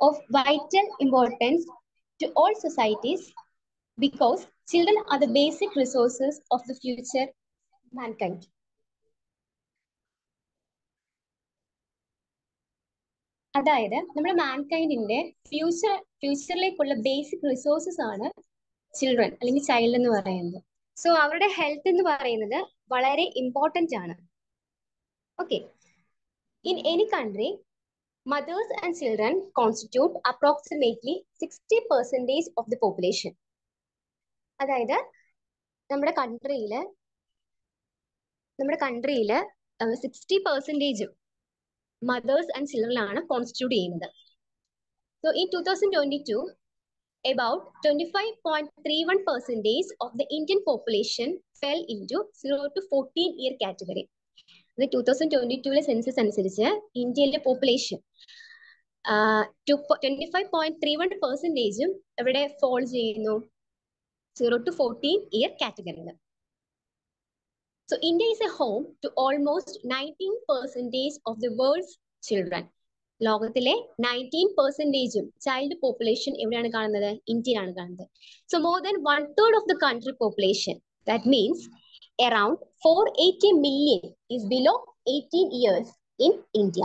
of vital importance to all societies because children are the basic resources of the future mankind. അതായത് നമ്മുടെ മാൻകൈൻഡിന്റെ future ഫ്യൂച്ചറിലേക്കുള്ള basic resources ആണ് children അല്ലെങ്കിൽ child എന്ന് പറയുന്നത് സോ അവരുടെ ഹെൽത്ത് എന്ന് പറയുന്നത് വളരെ ഇമ്പോർട്ടന്റ് ആണ് okay in any country mothers and children constitute approximately 60 percentage of the population. അതായത് നമ്മുടെ കൺട്രിയിൽ നമ്മുടെ കൺട്രിയിൽ സിക്സ്റ്റി പെർസെൻറ്റേജും മദേഴ്സ് ആൻഡ് ചിൽഡ്രൻ ആണ് കോൺസ്റ്റിറ്റ്യൂട്ട് ചെയ്യുന്നത് so in two thousand twenty two about 25.31 percentage of the Indian population fell into 0 to 14 year category. ഇത് ടൂ തൗസൻഡ് ട്വന്റി ടൂലെ സെൻസസ് അനുസരിച്ച് ഇന്ത്യയിലെ population twenty five point three one പെർസെൻറ്റേജും ഇവിടെ fall ചെയ്യുന്നു zero to fourteen year കാറ്റഗറിയിൽ so India is a home to almost nineteen percentage of the world's children ലോകത്തിലെ nineteen പെർസെൻറ്റേജും ചൈൽഡ് പോപ്പുലേഷൻ എവിടെയാണ് കാണുന്നത് ഇന്ത്യയിലാണ് കാണുന്നത് so more than one third of the country population that means around 480 million is below 18 years in India.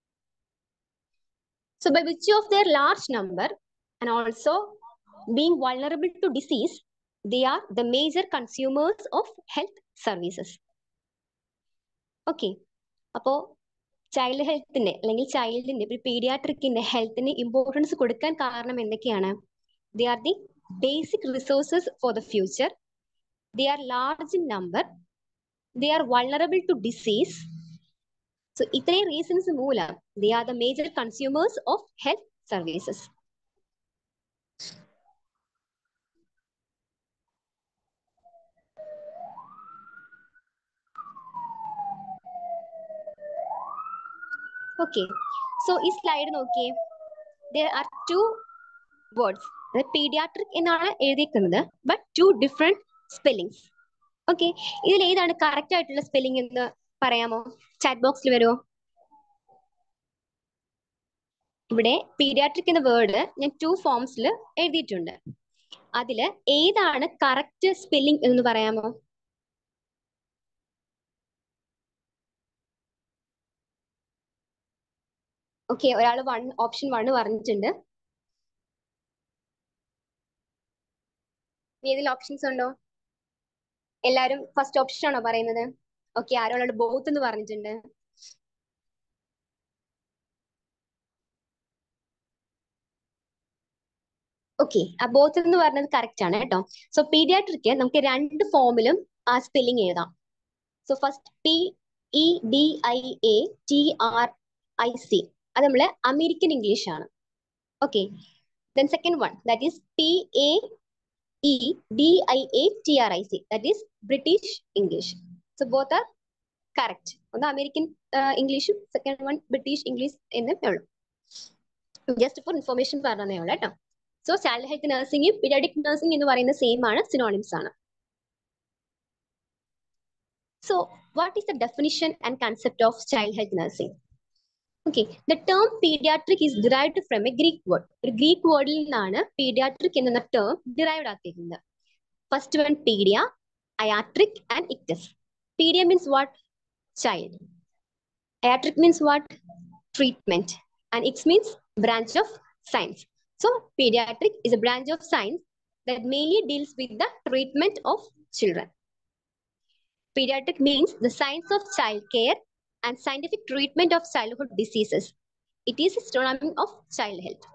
So by virtue of their large number and also being vulnerable to disease, they are the major consumers of health services. Okay അപ്പോൾ child ഹെൽത്തിന്റെ അല്ലെങ്കിൽ ചൈൽഡിന്റെ ഒരു പീഡിയാട്രിക്കിന്റെ ഹെൽത്തിന് importance കൊടുക്കാൻ കാരണം എന്തൊക്കെയാണ് they are the basic resources for the future they are large in number, they are vulnerable to disease. So, ഇത്രയും reasons മൂലം they are the major consumers of health services. Okay, so ഈ slide നോക്കിയേ there are two words. Paediatric എന്നാണ് എഴുതിയിരിക്കുന്നത് but two different spellings okay ഇതിൽ ഏതാണ് correct ആയിട്ടുള്ള spelling എന്ന് പറയാമോ ചാറ്റ് ബോക്സിൽ വരുമോ ഇവിടെ പീഡിയാട്രിക് എന്ന വേർഡ് ഞാൻ ടു ഫോംസിൽ എഴുതിയിട്ടുണ്ട് അതില് ഏതാണ് കറക്റ്റ് സ്പെല്ലിംഗ് എന്ന് പറയാമോ ഓക്കെ ഒരാൾ വൺ ഓപ്ഷൻ വൺ പറഞ്ഞിട്ടുണ്ട് ഏതിൽ ഓപ്ഷൻസ് ഉണ്ടോ എല്ലാരും ഫസ്റ്റ് ഓപ്ഷൻ ആണോ പറയുന്നത് ഓക്കെ ആരോളോട് ബോത്ത് എന്ന് പറഞ്ഞിട്ടുണ്ട് ഓക്കെ ആ ബോത്ത് എന്ന് പറഞ്ഞത് കറക്റ്റ് ആണ് കേട്ടോ സോ പീഡിയാട്രിക്ക് നമുക്ക് രണ്ട് ഫോമിലും ആ സ്പെല്ലിംഗ് എഴുതാം so first P E D I A T R I C അത് നമ്മള് അമേരിക്കൻ ഇംഗ്ലീഷ് ആണ് okay then second one that is P A E D I A T R I C that is British English so both are correct ഒന്ന് American ഇംഗ്ലീഷും second one British English എന്നേ ഉള്ളൂ just for information പറഞ്ഞതേ ഉള്ളൂ കേട്ടോ so child health നഴ്സിംഗും paediatric nursing എന്ന് പറയുന്ന സെയിം ആണ് സിനോണിംസ് ആണ് so what is the definition and concept of child health nursing okay the term paediatric is derived from a Greek word ഒരു Greek വേർഡിൽ നിന്നാണ് പീഡിയാട്രിക് എന്ന ടേം ഡിറൈവ്ഡ് ആക്കിയിരിക്കുന്നത് first one pedia iatric and ictus pedia means what child iatric means what treatment and ics means branch of science So pediatric is a branch of science that mainly deals with the treatment of children. Pediatric means the science of child care and scientific treatment of childhood diseases. It is a synonym of child health.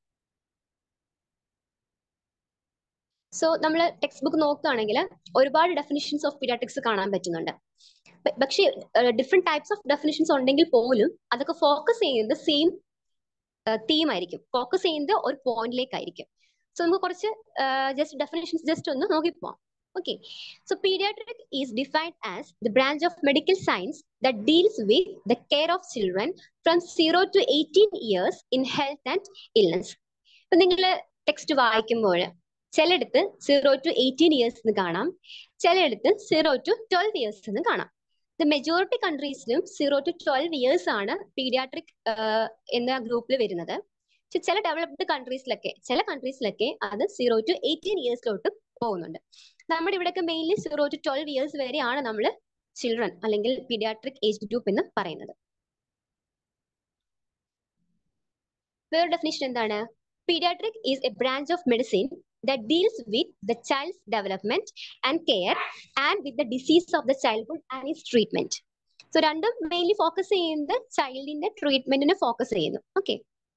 So നമ്മൾ textbook നോക്കുകയാണെങ്കിൽ ഒരുപാട് definitions of paediatrics കാണാൻ പറ്റുന്നുണ്ട് പക്ഷേ different types of definitions ഉണ്ടെങ്കിൽ പോലും അതൊക്കെ focus ചെയ്യുന്നത് സെയിം തീം ആയിരിക്കും ഫോക്കസ് ചെയ്യുന്നത് ഒരു പോയിന്റിലേക്കായിരിക്കും സോ നമുക്ക് കുറച്ച് ജസ്റ്റ് ഡെഫിനേഷൻസ് ജസ്റ്റ് ഒന്ന് നോക്കി പോവാം okay so paediatric is defined as the branch of medical science that deals with the care of children from zero to eighteen years in health and illness ഇപ്പൊ നിങ്ങൾ text വായിക്കുമ്പോൾ ചിലയിടത്ത് zero to eighteen years എന്ന് കാണാം ചിലയിടത്ത് zero to twelve years എന്ന് കാണാം the majority കൺട്രീസിലും സീറോ ടു ട്വൽവ് ഇയേഴ്സ് ആണ് പീഡിയാട്രിക് എന്ന ഗ്രൂപ്പിൽ വരുന്നത് പക്ഷെ ചില ഡെവലപ്ഡ് കൺട്രീസിലൊക്കെ ചില കൺട്രീസിലൊക്കെ അത് സീറോ ടു എയ്റ്റീൻ ഇയേഴ്സിലോട്ട് പോകുന്നുണ്ട് നമ്മുടെ ഇവിടെയൊക്കെ mainly zero to twelve years വരെയാണ് നമ്മൾ ചിൽഡ്രൻ അല്ലെങ്കിൽ പീഡിയാട്രിക് ഏജ് ഗ്രൂപ്പ് എന്ന് പറയുന്നത് വേറെ ഡെഫിനിഷൻ എന്താണ് paediatric is a branch of medicine that deals with the child's development and care and with the disease of the childhood and its treatment. So രണ്ടും mainly focus ചെയ്യുന്നത് ചൈൽഡിന്റെ ട്രീറ്റ്മെന്റിന് focus ചെയ്യുന്നു okay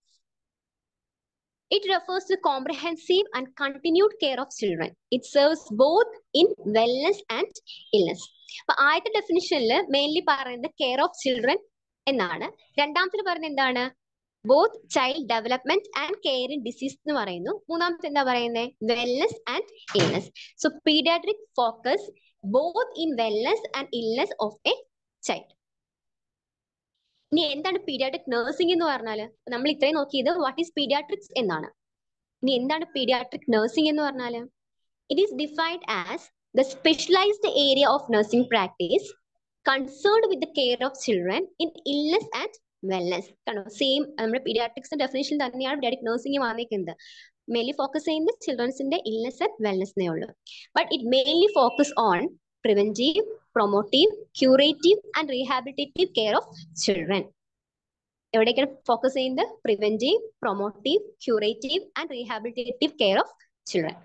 it refers to comprehensive and continued care of children it serves both in wellness and illness അപ്പൊ ആദ്യത്തെ ഡെഫിനിഷനിൽ mainly പറയുന്നത് care of children എന്നാണ് രണ്ടാമത്തിൽ പറയുന്നത് എന്താണ് both child development and care in disease എന്ന് പറയുന്നു മൂന്നാമത്തെ എന്താ പറയുന്നത് wellness and illness so paediatric focus both in wellness and illness of a child ഇനി എന്താണ് പീഡിയാട്രിക് നഴ്സിംഗ് എന്ന് പറഞ്ഞാൽ നമ്മൾ ഇത്രയും നോക്കിയത് വാട്ട് ഈസ് പീഡിയാട്രിക്സ് എന്നാണ് ഇനി എന്താണ് പീഡിയാട്രിക് നഴ്സിംഗ് എന്ന് പറഞ്ഞാൽ it is defined as the specialised area of nursing practice concerned with the care of children in illness and wellness കണ്ടോ സെയിം നമ്മുടെ പീഡിയാട്രിക്സിന്റെ ഡെഫിനേഷൻ തന്നെയാണ് പീഡിയാട്രിക് നഴ്സിംഗ് വന്നിരിക്കുന്നത് മെയിൻലി ഫോക്കസ് ചെയ്യുന്നത് ചിൽഡ്രൻസിന്റെ ഇൽനെസ് ആൻഡ് വെൽനെസ്സിനെ ഉള്ളൂ but it mainly focus on preventive promotive curative and rehabilitative care of children എവിടേക്കാണ് ഫോക്കസ് ചെയ്യുന്നത് preventive promotive curative and rehabilitative care of children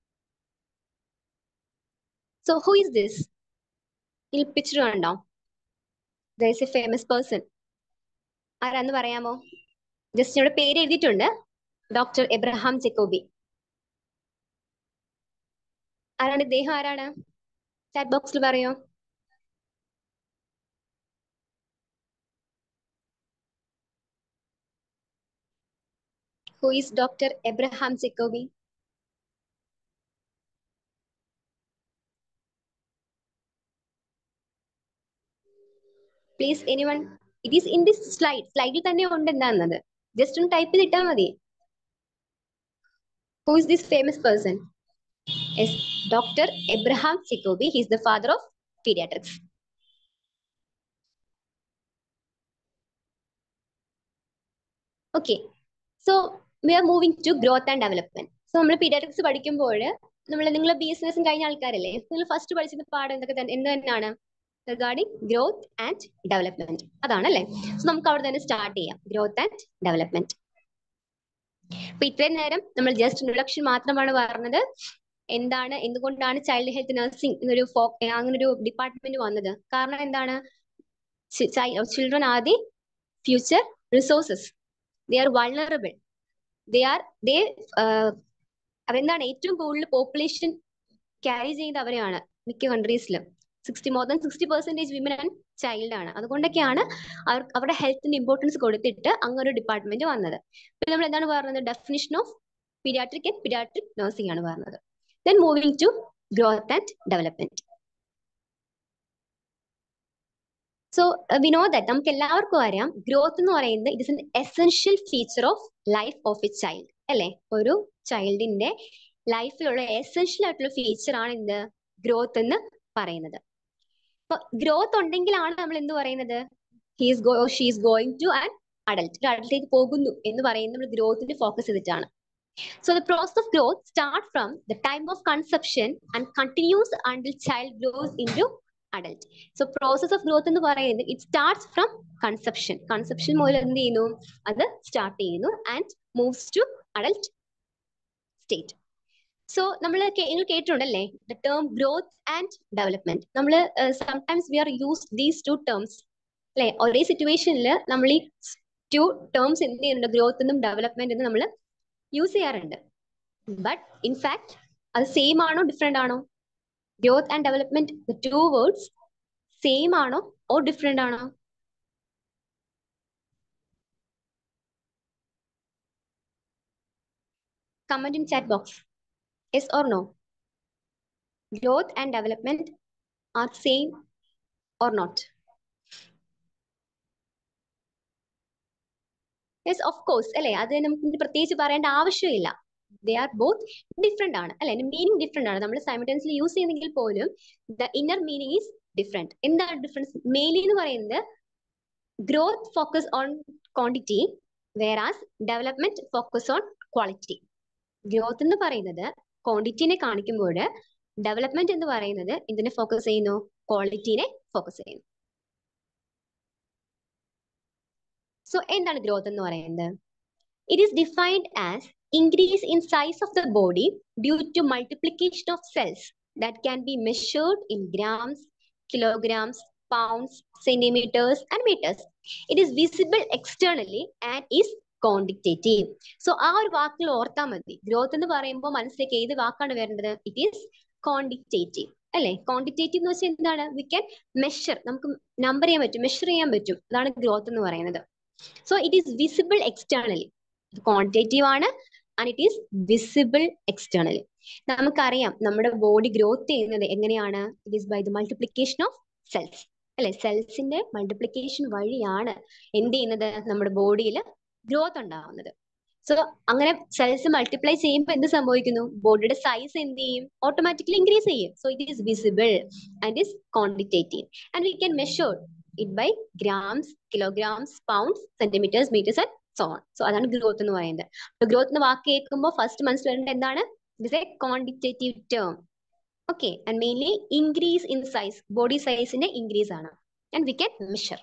so who is this ഈ picture കണ്ടോ there is a famous person ആരാന്ന് പറയാമോ just ഇവിടെ പേര് എഴുതിയിട്ടുണ്ട് doctor Abraham ജെക്കോബി ആരാണ് ഇദ്ദേഹം ആരാണ് ചാറ്റ് ബോക്സിൽ പറയോ who is doctor Abraham Jacobi please anyone it is in this slide സ്ലൈഡിൽ തന്നെ ഉണ്ട് എന്താണെന്നത് ജസ്റ്റ് ഒന്ന് ടൈപ്പ് ചെയ്തിട്ടാൽ മതി who is this famous person yes doctor Abraham Jacobi he is the father of paediatrics okay so we are moving to growth and development so നമ്മൾ പീഡിയാട്രിക്സ് പഠിക്കുമ്പോൾ നമ്മൾ നിങ്ങൾ ബി എസ് നഴ്സിംഗ് കഴിഞ്ഞ ആൾക്കാരല്ലേ നിങ്ങൾ ഫസ്റ്റ് പഠിച്ചത് പാഠം എന്തൊക്കെ തന്നെ എന്ത് തന്നെയാണ് റിഗാർഡിംഗ് ഗ്രോത്ത് ആൻഡ് ഡെവലപ്മെന്റ് അതാണല്ലേ സോ നമുക്ക് അവിടെ തന്നെ സ്റ്റാർട്ട് ചെയ്യാം ഗ്രോത്ത് ആൻഡ് ഡെവലപ്മെന്റ് അപ്പൊ ഇത്രയും നേരം നമ്മൾ ജസ്റ്റ് ഇൻട്രൊഡക്ഷൻ മാത്രമാണ് പറഞ്ഞത് എന്താണ് എന്തുകൊണ്ടാണ് ചൈൽഡ് ഹെൽത്ത് നഴ്സിംഗ് എന്നൊരു ഫോ അങ്ങനെ ഒരു ഡിപ്പാർട്ട്മെന്റ് വന്നത് കാരണം എന്താണ് children are the future resources they are vulnerable they are they അവരെന്താണ് ഏറ്റവും കൂടുതൽ പോപ്പുലേഷൻ ക്യാരി ചെയ്യുന്നത് അവരെയാണ് മിക്ക കൺട്രീസിലും sixty more than sixty percentage women and child ആണ് അതുകൊണ്ടൊക്കെയാണ് അവർ അവരുടെ ഹെൽത്തിന് ഇമ്പോർട്ടൻസ് കൊടുത്തിട്ട് അങ്ങനെ ഒരു ഡിപ്പാർട്ട്മെന്റ് വന്നത് പിന്നെ നമ്മൾ എന്താണ് പറഞ്ഞത് definition of paediatric and paediatric nursing ആണ് പറഞ്ഞത് then moving to growth and development so we know that നമുക്ക് എല്ലാവർക്കും അറിയാം ഗ്രോത്ത് എന്ന് പറയുന്നത് it is an essential feature of life of a child അല്ലെ ഒരു ചൈൽഡിന്റെ ലൈഫിലുള്ള എസെൻഷ്യൽ ആയിട്ടുള്ള ഫീച്ചർ ആണ് എന്ത് ഗ്രോത്ത് എന്ന് പറയുന്നത് അപ്പൊ ഗ്രോത്ത് ഉണ്ടെങ്കിലാണ് നമ്മൾ എന്ത് പറയുന്നത് he's go she's going to an adult ഒരു അഡൽട്ടിലേക്ക് പോകുന്നു എന്ന് പറയുന്നത് നമ്മൾ ഗ്രോത്തിന് ഫോക്കസ് ചെയ്തിട്ടാണ് so the process of growth start from the time of conception and continues until child grows in to adult so process of growth എന്ന് പറയുന്നത് it starts from conception conception മുതൽ എന്ത് ചെയ്യുന്നു അത് സ്റ്റാർട്ട് ചെയ്യുന്നു and moves to adult state so നമ്മൾ നിങ്ങൾ കേട്ടിട്ടുണ്ടല്ലേ the term growth and development നമ്മൾ sometimes we are use these two terms അല്ലെ ഒരേ സിറ്റുവേഷനിൽ നമ്മൾ ഈ ടു ടേംസ് എന്ത് ചെയ്യുന്നുണ്ട് ഗ്രോത്ത് എന്നും ഡെവലപ്മെന്റ് എന്നും നമ്മൾ യൂസ് ചെയ്യാറുണ്ട് ബട്ട് ഇൻഫാക്ട് അത് സെയിം ആണോ ഡിഫറെന്റ് ആണോ growth and development two words same ആണോ ഓർ ഡിഫറെന്റ് ആണോ comment in chat box yes or no growth and development are same or not yes of course അല്ലെ അത് നമുക്ക് പ്രത്യേകിച്ച് പറയേണ്ട ആവശ്യമില്ല ദേ ആർ ബോത്ത് ഡിഫറെന്റ് ആണ് അല്ലെ മീനിങ് ഡിഫറെന്റ് ആണ് നമ്മൾ സൈമൾട്ടൻസ്ലി യൂസ് ചെയ്യുന്നെങ്കിൽ പോലും the inner meaning is different എന്താണ് ഡിഫറൻസ് മെയിൻലി എന്ന് പറയുന്നത് growth focus on quantity whereas development focus on quality growth എന്ന് പറയുന്നത് ക്വാണ്ടിറ്റിനെ കാണിക്കുമ്പോൾ ഡെവലപ്മെന്റ് എന്ന് പറയുന്നത് എന്തിനെ ഫോക്കസ് ചെയ്യുന്നു ക്വാളിറ്റിനെ ഫോക്കസ് ചെയ്യുന്നു സോ എന്താണ് ഗ്രോത്ത് എന്ന് പറയുന്നത് it is defined as increase in size of the body due to multiplication of cells that can be measured in grams, kilograms, pounds, centimeters, and meters. It is visible externally and is quantitative so ആ ഒരു വാക്കിൽ ഓർത്താൽ മതി growth എന്ന് പറയുമ്പോൾ മനസ്സിലേക്ക് ഏത് വാക്കാണ് വരേണ്ടത് ഇറ്റ് ഈസ് ക്വാണ്ടിറ്റേറ്റീവ് അല്ലെ ക്വാണ്ടിറ്റേറ്റീവ് എന്ന് വെച്ചാൽ എന്താണ് വി ക്യാൻ മെഷർ നമുക്ക് നമ്പർ ചെയ്യാൻ പറ്റും മെഷർ ചെയ്യാൻ പറ്റും അതാണ് ഗ്രോത്ത് എന്ന് പറയുന്നത് so it is visible externally quantitative ആണ് and it is visible externally നമുക്കറിയാം നമ്മുടെ ബോഡി ഗ്രോത്ത് ചെയ്യുന്നത് എങ്ങനെയാണ് it is by the multiplication of cells അല്ലെ സെൽസിന്റെ മൾട്ടിപ്ലിക്കേഷൻ വഴിയാണ് എന്ത് ചെയ്യുന്നത് നമ്മുടെ ബോഡിയിൽ ഗ്രോത്ത് ഉണ്ടാവുന്നത് സോ അങ്ങനെ സെൽസ് മൾട്ടിപ്ലൈ ചെയ്യുമ്പോൾ എന്ത് സംഭവിക്കുന്നു ബോഡിയുടെ സൈസ് എന്ത് ചെയ്യും ഓട്ടോമാറ്റിക്കലി ഇൻക്രീസ് ചെയ്യും so it is visible and is quantitative and we can measure it by grams kilograms pounds centimetres metres and so on so അതാണ് ഗ്രോത്ത് എന്ന് പറയുന്നത് ഗ്രോത്ത് എന്ന് വാക്ക് കേൾക്കുമ്പോൾ ഫസ്റ്റ് മനസ്സിലാവേണ്ടത് എന്താണ് it a quantitative term okay and mainly increase in size body സൈസിന്റെ increase ആണ് and we can measure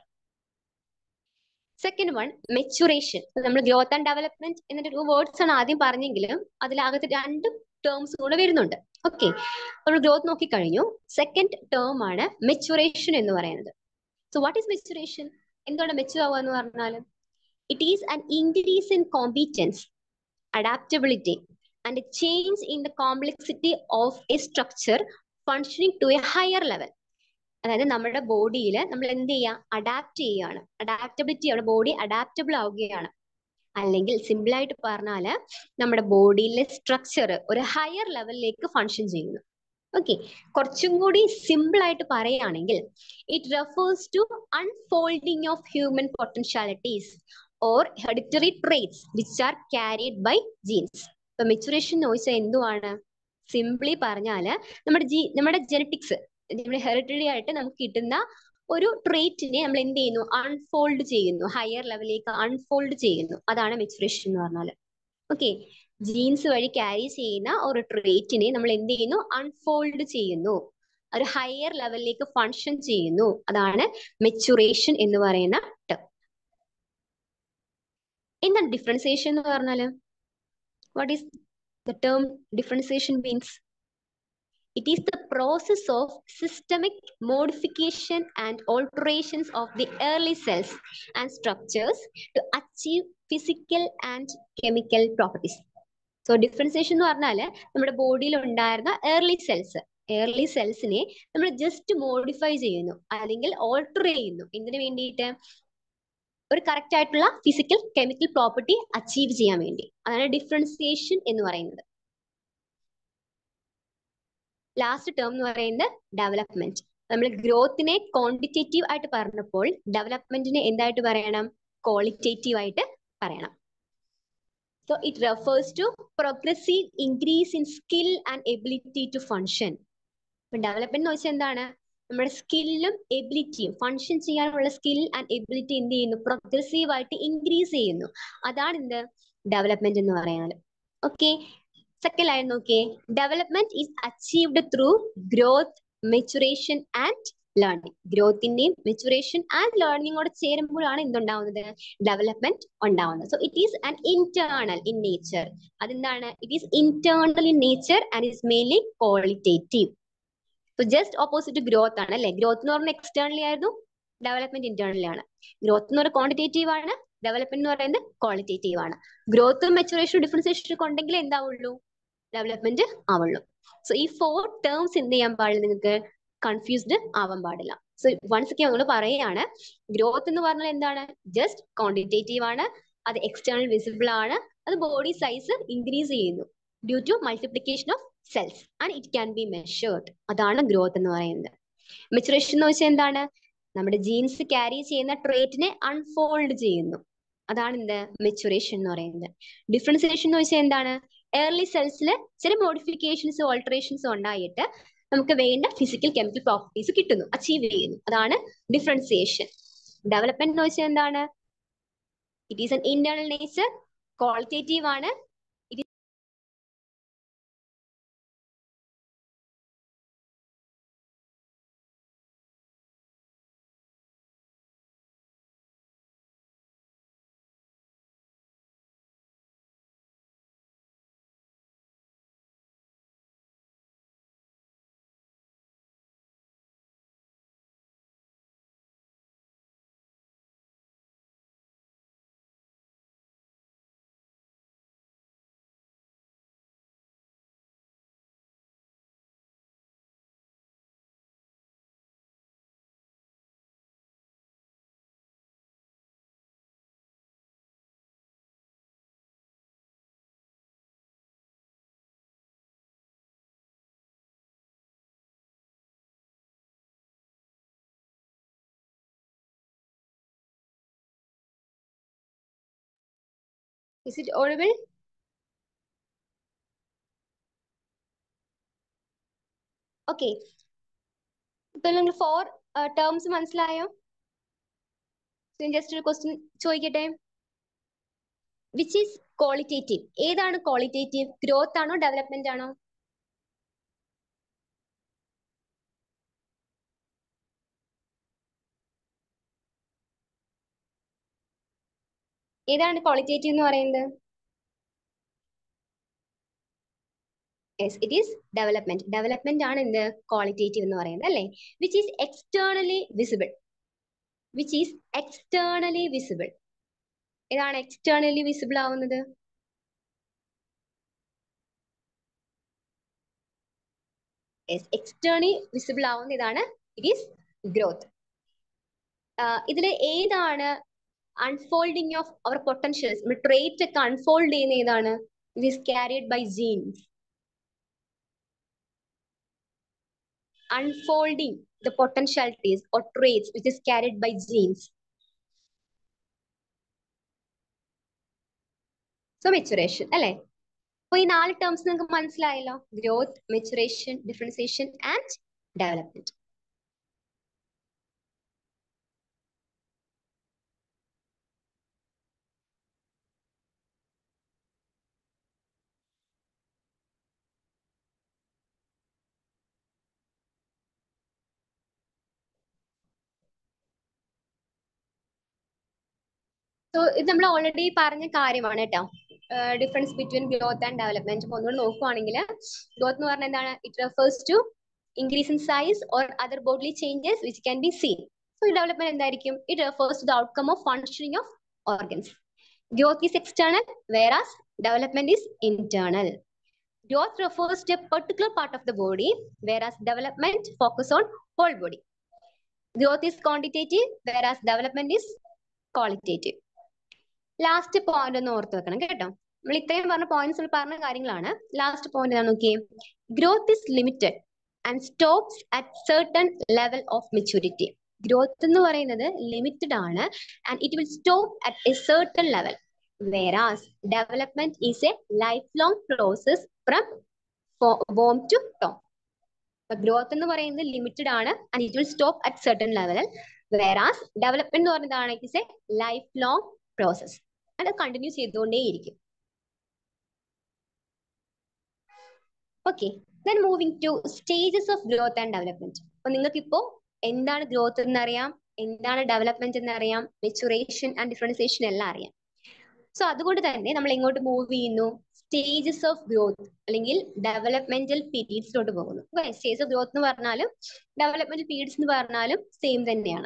second one maturation നമ്മൾ ഗ്രോത്ത് ആൻഡ് ഡെവലപ്മെന്റ് എന്നിട്ട് ടു വേർഡ്സ് ആണ് ആദ്യം പറഞ്ഞെങ്കിലും അതിലകത്ത് രണ്ട് ടേംസ് കൂടെ വരുന്നുണ്ട് ഓക്കെ നമ്മൾ ഗ്രോത്ത് നോക്കിക്കഴിഞ്ഞു സെക്കൻഡ് ടേം ആണ് മെച്ചുറേഷൻ എന്ന് പറയുന്നത് സോ വാട്ട് ഈസ് മെച്ചുറേഷൻ എന്താണ് മെച്ചു ആവുക എന്ന് പറഞ്ഞാൽ it is an increase in competence adaptability and a change in the complexity of a structure functioning to a higher level അതായത് നമ്മുടെ ബോഡിയിൽ നമ്മൾ എന്ത് ചെയ്യുക അഡാപ്റ്റ് ചെയ്യുകയാണ് അഡാപ്റ്റബിലിറ്റി നമ്മുടെ ബോഡി അഡാപ്റ്റബിൾ ആവുകയാണ് അല്ലെങ്കിൽ സിമ്പിൾ ആയിട്ട് പറഞ്ഞാൽ നമ്മുടെ ബോഡിയിലെ സ്ട്രക്ചർ ഒരു ഹയർ ലെവലിലേക്ക് ഫങ്ഷൻ ചെയ്യുന്നു ഓക്കെ കുറച്ചും കൂടി സിമ്പിൾ ആയിട്ട് പറയുകയാണെങ്കിൽ it refers to unfolding of human potentialities or hereditary traits which are carried by genes ഇപ്പൊ മെച്ചുറേഷൻ എന്ന് ചോദിച്ചാൽ എന്തുവാണ് സിംപ്ലി പറഞ്ഞാല് നമ്മുടെ ജി നമ്മുടെ ജനറ്റിക്സ് നമ്മുടെ ഹെറിറ്ററി ആയിട്ട് നമുക്ക് കിട്ടുന്ന ഒരു ട്രേറ്റിനെ നമ്മൾ എന്ത് ചെയ്യുന്നു അൺഫോൾഡ് ചെയ്യുന്നു ഹയർ ലെവലിലേക്ക് അൺഫോൾഡ് ചെയ്യുന്നു അതാണ് മെച്ചുറേഷൻ എന്ന് പറഞ്ഞാൽ ഓക്കെ ജീൻസ് വഴി ക്യാരി ചെയ്യുന്ന ഒരു ട്രേറ്റിനെ നമ്മൾ എന്ത് ചെയ്യുന്നു അൺഫോൾഡ് ചെയ്യുന്നു ഒരു ഹയർ ലെവലിലേക്ക് ഫങ്ഷൻ ചെയ്യുന്നു അതാണ് മെച്ചുറേഷൻ എന്ന് പറയുന്ന ടേം എന്താണ് ഡിഫറൻസിയേഷൻ എന്ന് പറഞ്ഞാല് what is the term differentiation means It is the process of systemic modification and alterations of the early cells and structures to achieve physical and chemical properties. So differentiation എന്ന് പറഞ്ഞാൽ നമ്മുടെ ബോഡിയിൽ ഉണ്ടായിരുന്ന early cells early സെൽസിനെ നമ്മൾ just modify ചെയ്യുന്നു അല്ലെങ്കിൽ alter ചെയ്യുന്നു എന്തിനു വേണ്ടിയിട്ട് ഒരു കറക്റ്റ് ആയിട്ടുള്ള ഫിസിക്കൽ കെമിക്കൽ പ്രോപ്പർട്ടി അച്ചീവ് ചെയ്യാൻ വേണ്ടി അതാണ് ഡിഫറൻസിയേഷൻ എന്ന് പറയുന്നത് ലാസ്റ്റ് ടേം എന്ന് പറയുന്നത് ഡെവലപ്മെന്റ് നമ്മൾ ഗ്രോത്തിനെ ക്വാണ്ടിറ്റേറ്റീവ് ആയിട്ട് പറഞ്ഞപ്പോൾ ഡെവലപ്മെന്റിനെ എന്തായിട്ട് പറയണം ക്വാളിറ്റേറ്റീവ് ആയിട്ട് പറയണം so it refers to progressive increase in skill and ability to function ഇപ്പൊ ഡെവലപ്മെന്റ് എന്ന് വെച്ചാൽ എന്താണ് നമ്മുടെ സ്കില്ലും എബിലിറ്റിയും ഫങ്ഷൻ ചെയ്യാനുള്ള സ്കിൽ ആൻഡ് എബിലിറ്റി എന്ത് ചെയ്യുന്നു പ്രോഗ്രസീവ് ആയിട്ട് ഇൻക്രീസ് ചെയ്യുന്നു അതാണ് എന്ത് ഡെവലപ്മെന്റ് എന്ന് പറയുന്നത് ഓക്കെ സെക്കൻഡ് ലൈൻ നോക്കിയേ development is achieved through growth maturation and learning ഗ്രോത്തിന്റെയും മെച്ചുറേഷൻ ആൻഡ് ലേണിംഗ് കൂടെ ചേരുമ്പോഴാണ് എന്തുണ്ടാവുന്നത് ഡെവലപ്മെന്റ് ഉണ്ടാവുന്നത് so it is an internal in nature അതെന്താണ് it is internal in nature and is mainly qualitative so just opposite growth ആണ് അല്ലെ growth എന്ന് പറഞ്ഞാൽ എക്സ്റ്റേണലി ആയിരുന്നു ഡെവലപ്മെന്റ് ഇന്റേണലി ആണ് ഗ്രോത്ത് എന്ന് പറഞ്ഞാൽ ക്വാണ്ടിറ്റേറ്റീവ് ആണ് ഡെവലപ്മെന്റ് എന്ന് പറയുന്നത് ക്വാളിറ്റേറ്റീവ് ആണ് ഗ്രോത്തും മെച്ചുറേഷനും ഡിഫറൻസിയേഷനും ഒക്കെ ഉണ്ടെങ്കിൽ എന്താവുള്ളൂ ഡെവലപ്മെന്റ് ആവുള്ളൂ സോ ഈ ഫോർ ടേംസ് എന്ത് ചെയ്യാൻ പാടില്ല നിങ്ങൾക്ക് കൺഫ്യൂസ്ഡ് ആവാൻ പാടില്ല സോ വൺസ് ഒക്കെ നമ്മൾ പറയുകയാണ് ഗ്രോത്ത് എന്ന് പറഞ്ഞാൽ എന്താണ് ജസ്റ്റ് ക്വാണ്ടിറ്റേറ്റീവ് ആണ് അത് എക്സ്റ്റേണൽ വിസിബിൾ ആണ് അത് ബോഡി സൈസ് ഇൻക്രീസ് ചെയ്യുന്നു due to multiplication of cells and it can be measured അതാണ് ഗ്രോത്ത് എന്ന് പറയുന്നത് മെച്ചുറേഷൻ എന്ന് വെച്ചാൽ എന്താണ് നമ്മുടെ ജീൻസ് ക്യാരി ചെയ്യുന്ന ട്രേറ്റിനെ അൺഫോൾഡ് ചെയ്യുന്നു അതാണ് എന്ത് മെച്ചുറേഷൻ എന്ന് പറയുന്നത് ഡിഫറൻസിയേഷൻ എന്ന് വെച്ചാൽ എന്താണ് ഏർലി സെൽസിൽ ചില മോഡിഫിക്കേഷൻസ് ഓൾട്ടറേഷൻസ് ഉണ്ടായിട്ട് നമുക്ക് വേണ്ട ഫിസിക്കൽ കെമിക്കൽ പ്രോപ്പർട്ടീസ് കിട്ടുന്നു അച്ചീവ് ചെയ്യുന്നു അതാണ് ഡിഫറൻസിയേഷൻ ഡെവലപ്മെന്റ് എന്ന് വെച്ചാൽ എന്താണ് it is an internal nature qualitative ആണ് Is it audible? ഓക്കെ ഇപ്പൊ നിങ്ങൾ ഫോർ ടേംസ് മനസ്സിലായോ ജസ്റ്റ് ഒരു ക്വസ്റ്റ്യൻ ചോദിക്കട്ടെ വിച്ച് ഈസ് ക്വാളിറ്റേറ്റീവ് ഏതാണ് ക്വാളിറ്റേറ്റീവ് ഗ്രോത്ത് ആണോ ഡെവലപ്മെന്റ് ആണോ ഏതാണ് ക്വാളിറ്റേറ്റീവ് എന്ന് പറയുന്നത് yes it is development development ആണ് എന്ത് ക്വാളിറ്റേറ്റീവ് എന്ന് പറയുന്നത് അല്ലേ which is externally visible which is externally visible ഏതാണ് എക്സ്റ്റേണലി വിസിബിൾ ആവുന്നത് യെസ് എക്സ്റ്റേണലി വിസിബിൾ ആവുന്ന ഇതാണ് ഇറ്റ് ഈസ് ഗ്രോത്ത് ഇതിൽ ഏതാണ് അൺഫോൾഡിങ് ഓഫ് അവർ പൊട്ടൻഷ്യൽസ് നമ്മൾ ട്രേറ്റ് ഒക്കെ അൺഫോൾഡ് ചെയ്യുന്ന ഏതാണ് it is carried by genes unfolding the potentialities or traits which is carried by genes. So maturation അല്ലേ അപ്പൊ ഈ നാല് ടേംസ് നിങ്ങൾക്ക് മനസ്സിലായല്ലോ growth maturation differentiation and development so ഇത് നമ്മൾ ഓൾറെഡി പറഞ്ഞ കാര്യമാണ് കേട്ടോ difference between growth and development അപ്പൊ ഒന്നുകൂടെ നോക്കുവാണെങ്കിൽ ഗ്രോത്ത് എന്ന് പറഞ്ഞാൽ എന്താണ് it refers to increase in size or other body changes which can be seen so development എന്തായിരിക്കും it refers to the outcome of functioning of organs growth is external whereas development is internal Growth refers to a particular part of the body, whereas development focus on whole body. Growth is quantitative, whereas development is qualitative. Last point ഒന്ന് ഓർത്ത് വെക്കണം കേട്ടോ നമ്മൾ ഇത്രയും പറഞ്ഞ points പറഞ്ഞ കാര്യങ്ങളാണ് last point ആണ് നോക്കിയേ growth is limited and stops at certain level of maturity growth എന്ന് പറയുന്നത് ലിമിറ്റഡ് ആണ് and it will stop at a certain level whereas development is a life long process from ബോം to tomb growth എന്ന് പറയുന്നത് limited ആണ് and it will stop at certain level whereas development എന്ന് പറയുന്നതാണ് it is a life long process അത് continue ചെയ്തുകൊണ്ടേയിരിക്കും okay then moving to stages of growth and development അപ്പൊ നിങ്ങൾക്ക് ഇപ്പോ എന്താണ് ഗ്രോത്ത് എന്നറിയാം എന്താണ് ഡെവലപ്മെന്റ് എന്നറിയാം മെച്ചുറേഷൻ ആൻഡ് ഡിഫറൻസിയേഷൻ എല്ലാം അറിയാം സോ അതുകൊണ്ട് തന്നെ നമ്മൾ എങ്ങോട്ട് മൂവ് ചെയ്യുന്നു സ്റ്റേജസ് ഓഫ് ഗ്രോത്ത് അല്ലെങ്കിൽ ഡെവലപ്മെന്റൽ പീരീഡ്സിലോട്ട് പോകുന്നു സ്റ്റേജ് ഓഫ് ഗ്രോത്ത് എന്ന് പറഞ്ഞാലും ഡെവലപ്മെന്റൽ പീരീഡ്സ് എന്ന് പറഞ്ഞാലും സെയിം തന്നെയാണ്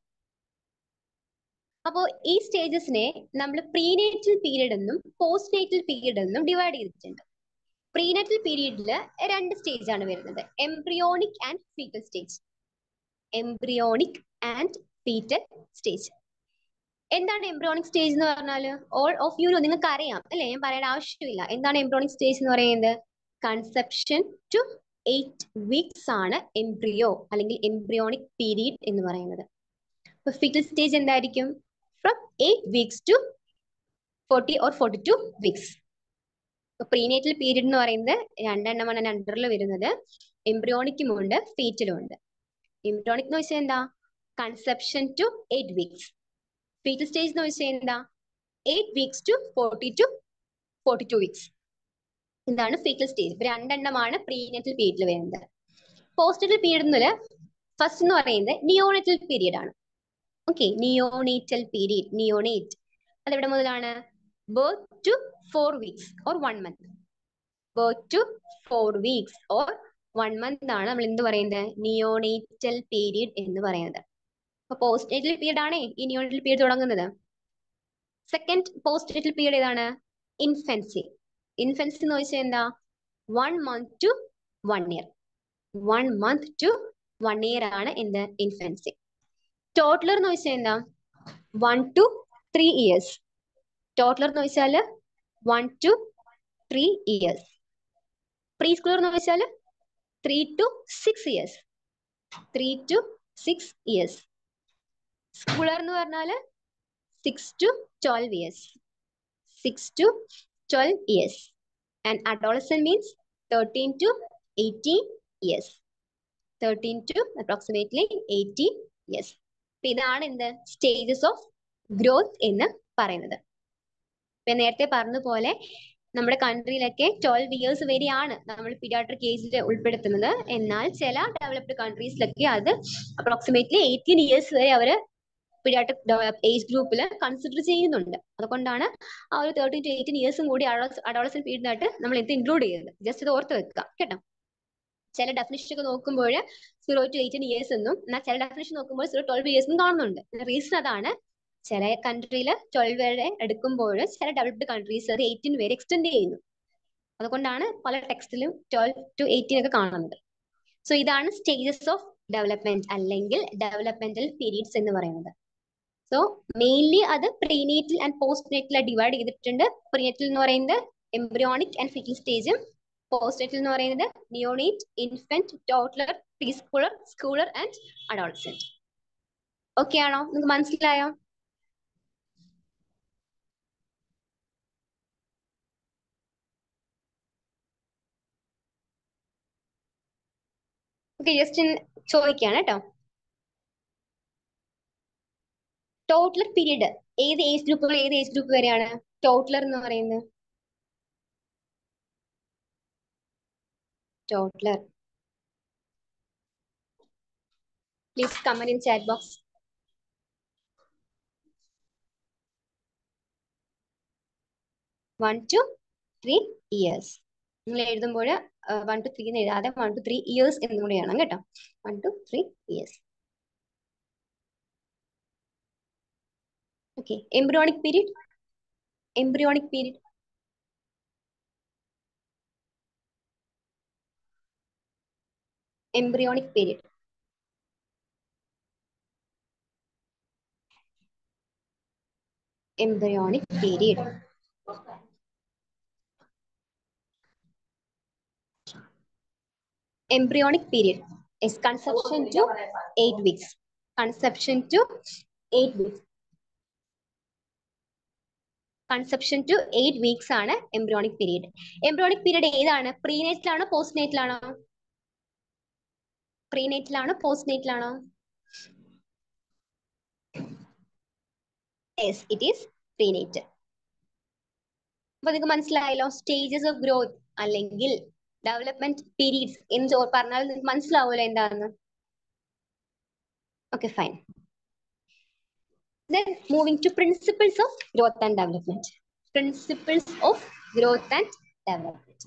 അപ്പോൾ ഈ സ്റ്റേജസിനെ നമ്മൾ പ്രീനേറ്റൽ പീരീഡ് എന്നും പോസ്റ്റ് നേറ്റൽ പീരീഡ് എന്നും ഡിവൈഡ് ചെയ്തിട്ടുണ്ട് പ്രീനേറ്റൽ പീരീഡിൽ രണ്ട് സ്റ്റേജ് ആണ് വരുന്നത് embryonic and foetal stage embryonic and foetal stage എന്താണ് എംബ്രിയോണിക് സ്റ്റേജ് എന്ന് പറഞ്ഞാൽ ഓൾ ഓഫ് യു നിങ്ങൾക്ക് അറിയാം അല്ലെ ഞാൻ പറയേണ്ട ആവശ്യമില്ല എന്താണ് എംബ്രിയോണിക് സ്റ്റേജ് എന്ന് പറയുന്നത് കൺസെപ്ഷൻ ടു എയ്റ്റ് വീക്സ് ആണ് എംബ്രിയോ അല്ലെങ്കിൽ എംബ്രിയോണിക് പീരീഡ് എന്ന് പറയുന്നത് അപ്പൊ ഫീറ്റൽ സ്റ്റേജ് എന്തായിരിക്കും from eight weeks to forty or forty two weeks prenatal period എന്ന് പറയുന്നത് രണ്ടെണ്ണമാണ് രണ്ടറിൽ വരുന്നത് എംബ്രിയോണിക്കും ഉണ്ട് ഫീറ്റലും ഉണ്ട് എംബ്രിയോണിക് എന്ന് വെച്ചാൽ എന്താ conception to eight weeks foetal stage എന്ന് വെച്ചാൽ എന്താ eight weeks to forty two forty two weeks ഇതാണ് ഫീറ്റൽ സ്റ്റേജ് ഇപ്പൊ രണ്ടെണ്ണമാണ് പ്രീനറ്റൽ പീരീഡിൽ വരുന്നത് പോസ്റ്റൽ പീരീഡ് എന്നൊരു ഫസ്റ്റ് എന്ന് പറയുന്നത് നിയോണറ്റൽ പീരീഡ് ആണ് ഓക്കെ നിയോണേറ്റൽ പീരീഡ് നിയോണേറ്റ് അതെവിടെ മുതലാണ് birth to four weeks or one month birth to four weeks or one month ആണ് നമ്മൾ എന്ത് പറയുന്നത് നിയോണേറ്റൽ പീരീഡ് എന്ന് പറയുന്നത് അപ്പൊ പോസ്റ്റേറ്റൽ പീരീഡ് ആണ് ഈ നിയോണേറ്റൽ പീരീഡ് തുടങ്ങുന്നത് സെക്കൻഡ് പോസ്റ്റേറ്റൽ പീരീഡ് ഏതാണ് ഇൻഫൻസി ഇൻഫൻസി എന്ന് വെച്ചാൽ എന്താ one month to one year one month to one year ആണ് എന്ത് ഇൻഫൻസി ടോട്ടലർ എന്ന് വെച്ചാൽ എന്താ one to three years toddler എന്ന് വെച്ചാൽ one to three years preschooler എന്ന് വെച്ചാൽ three to six years three to six years schooler എന്ന് പറഞ്ഞാൽ six to twelve years six to twelve years and adolescence means thirteen to eighteen years thirteen to approximately eighteen years അപ്പൊ ഇതാണ് എന്ത് stages of growth എന്ന് പറയുന്നത് ഇപ്പൊ നേരത്തെ പറഞ്ഞ പോലെ നമ്മുടെ കൺട്രിയിലൊക്കെ ട്വൽവ് ഇയേഴ്സ് വരെയാണ് നമ്മൾ പീഡിയാട്രിക് ഏജിൽ ഉൾപ്പെടുത്തുന്നത് എന്നാൽ ചില ഡെവലപ്ഡ് കൺട്രീസിലൊക്കെ അത് അപ്രോക്സിമേറ്റ്ലി എയ്റ്റീൻ ഇയേഴ്സ് വരെ അവർ പീഡിയാട്രിക് ഏജ് ഗ്രൂപ്പിൽ കൺസിഡർ ചെയ്യുന്നുണ്ട് അതുകൊണ്ടാണ് ആ ഒരു തേർട്ടീൻ ടു എയ്റ്റീൻ ഇയേഴ്സും കൂടി അഡോളസൻ പീരീഡിനായിട്ട് നമ്മൾ എന്ത് ഇൻക്ലൂഡ് ചെയ്യുന്നത് ജസ്റ്റ് ഇത് ഓർത്ത് വെക്കുക കേട്ടോ ചില ഡെഫിനിഷൻ ഒക്കെ നോക്കുമ്പോൾ സീറോ ടു എയ്റ്റീൻ ഇയേഴ്സ് എന്നും എന്നാൽ ചില ഡെഫിനിഷൻ നോക്കുമ്പോൾ സീറോ ട്വൽവ് ഇയേഴ്സ് എന്നും കാണുന്നുണ്ട് റീസൺ അതാണ് ചില കൺട്രിയിൽ ട്വൽവ് വരെ എടുക്കുമ്പോൾ ചില ഡെവലപ്ഡ് കൺട്രീസ് അത് എയ്റ്റീൻ വരെ എക്സ്റ്റെൻഡ് ചെയ്യുന്നു അതുകൊണ്ടാണ് പല ടെക്സ്റ്റിലും ട്വൽവ് ടു എയ്റ്റീൻ ഒക്കെ കാണുന്നത് സോ ഇതാണ് സ്റ്റേജസ് ഓഫ് ഡെവലപ്മെന്റ് അല്ലെങ്കിൽ ഡെവലപ്മെന്റൽ പീരീഡ്സ് എന്ന് പറയുന്നത് സോ മെയിൻലി അത് prenatal and postnatal divide ചെയ്തിട്ടുണ്ട് പ്രീനേറ്റൽ എന്ന് പറയുന്നത് എംബ്രിയോണിക് ആൻഡ് ഫിറ്റൽ സ്റ്റേജും പോസ്റ്റ് നേറ്റൽ എന്ന് പറയുന്നത് neonate infant toddler preschooler schooler and adolescent okay ആണോ നിങ്ങൾക്ക് മനസ്സിലായോ ഓക്കെ ജസ്റ്റ് ചോദിക്കാണ് കേട്ടോ ടോട്ടലർ പീരീഡ് ഏത് ഏജ് ഗ്രൂപ്പുകൾ ഏത് ഏജ് ഗ്രൂപ്പ് വരെയാണ് ടോട്ടലർ എന്ന് പറയുന്നത് toddler please comment in chat box one to three years നിങ്ങൾ എഴുതുമ്പോൾ വൺ ടു ത്രീ എന്ന് എഴുതാതെ വൺ ടു ത്രീ ഇയേഴ്സ് എന്നും കൂടി വേണം കേട്ടോ one to three years okay embryonic period embryonic period embryonic period embryonic period. Embryonic period is conception to 8 weeks. Conception to 8 weeks. Conception to eight weeks ആണ് embryonic period embryonic period ഏതാണ് പ്രീനേറ്റിലാണോ പോസ്റ്റ് നേറ്റിലാണോ പ്രീനേറ്റിലാണോ പോസ്റ്റ് നേറ്റിലാണോ യെസ് ഇറ്റ് ഈസ് പ്രീനേറ്റ് അപ്പൊ നിങ്ങൾക്ക് മനസ്സിലായല്ലോ സ്റ്റേജസ് ഓഫ് ഗ്രോത്ത് അല്ലെങ്കിൽ ഡെവലപ്മെന്റ് പീരീഡ്സ് എന്ന് പറഞ്ഞാൽ നിങ്ങൾക്ക് മനസ്സിലാവുമല്ലോ എന്താണെന്ന് okay fine Then moving to principles of growth and development. Principles of growth and development.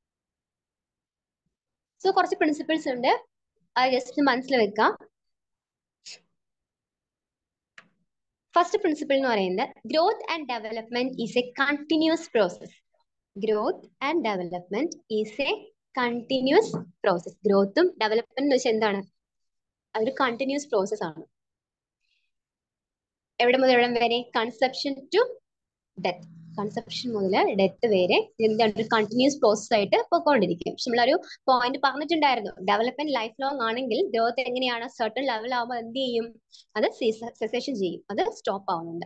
So കുറച്ച് പ്രിൻസിപ്പിൾസ് ഉണ്ട് അത് ജസ്റ്റ് മനസ്സിൽ വെക്കാം ഫസ്റ്റ് പ്രിൻസിപ്പിൾ എന്ന് പറയുന്നത് growth and development is a continuous process growth and development is a continuous process ഗ്രോത്തും development എന്ന് വെച്ചാൽ എന്താണ് അതൊരു കണ്ടിന്യൂസ് പ്രോസസ് ആണ് എവിടെ മുതൽ എവിടെ വരെ കൺസെപ്ഷൻ ടു ഡെത്ത് കൺസെപ്ഷൻ മുതൽ ഡെത്ത് വരെ എന്താണ് ഒരു കണ്ടിന്യൂസ് പ്രോസസ് ആയിട്ട് പോയിക്കൊണ്ടിരിക്കും പക്ഷെ നമ്മളൊരു പോയിന്റ് പറഞ്ഞിട്ടുണ്ടായിരുന്നു ഡെവലപ്മെന്റ് ലൈഫ് ലോങ് ആണെങ്കിൽ ഗ്രോത്ത് എങ്ങനെയാണ് സർട്ടൺ ലെവൽ ആകുമ്പോൾ എന്ത് ചെയ്യും അത് സെസേഷൻ ചെയ്യും അത് സ്റ്റോപ്പ് ആവുന്നുണ്ട്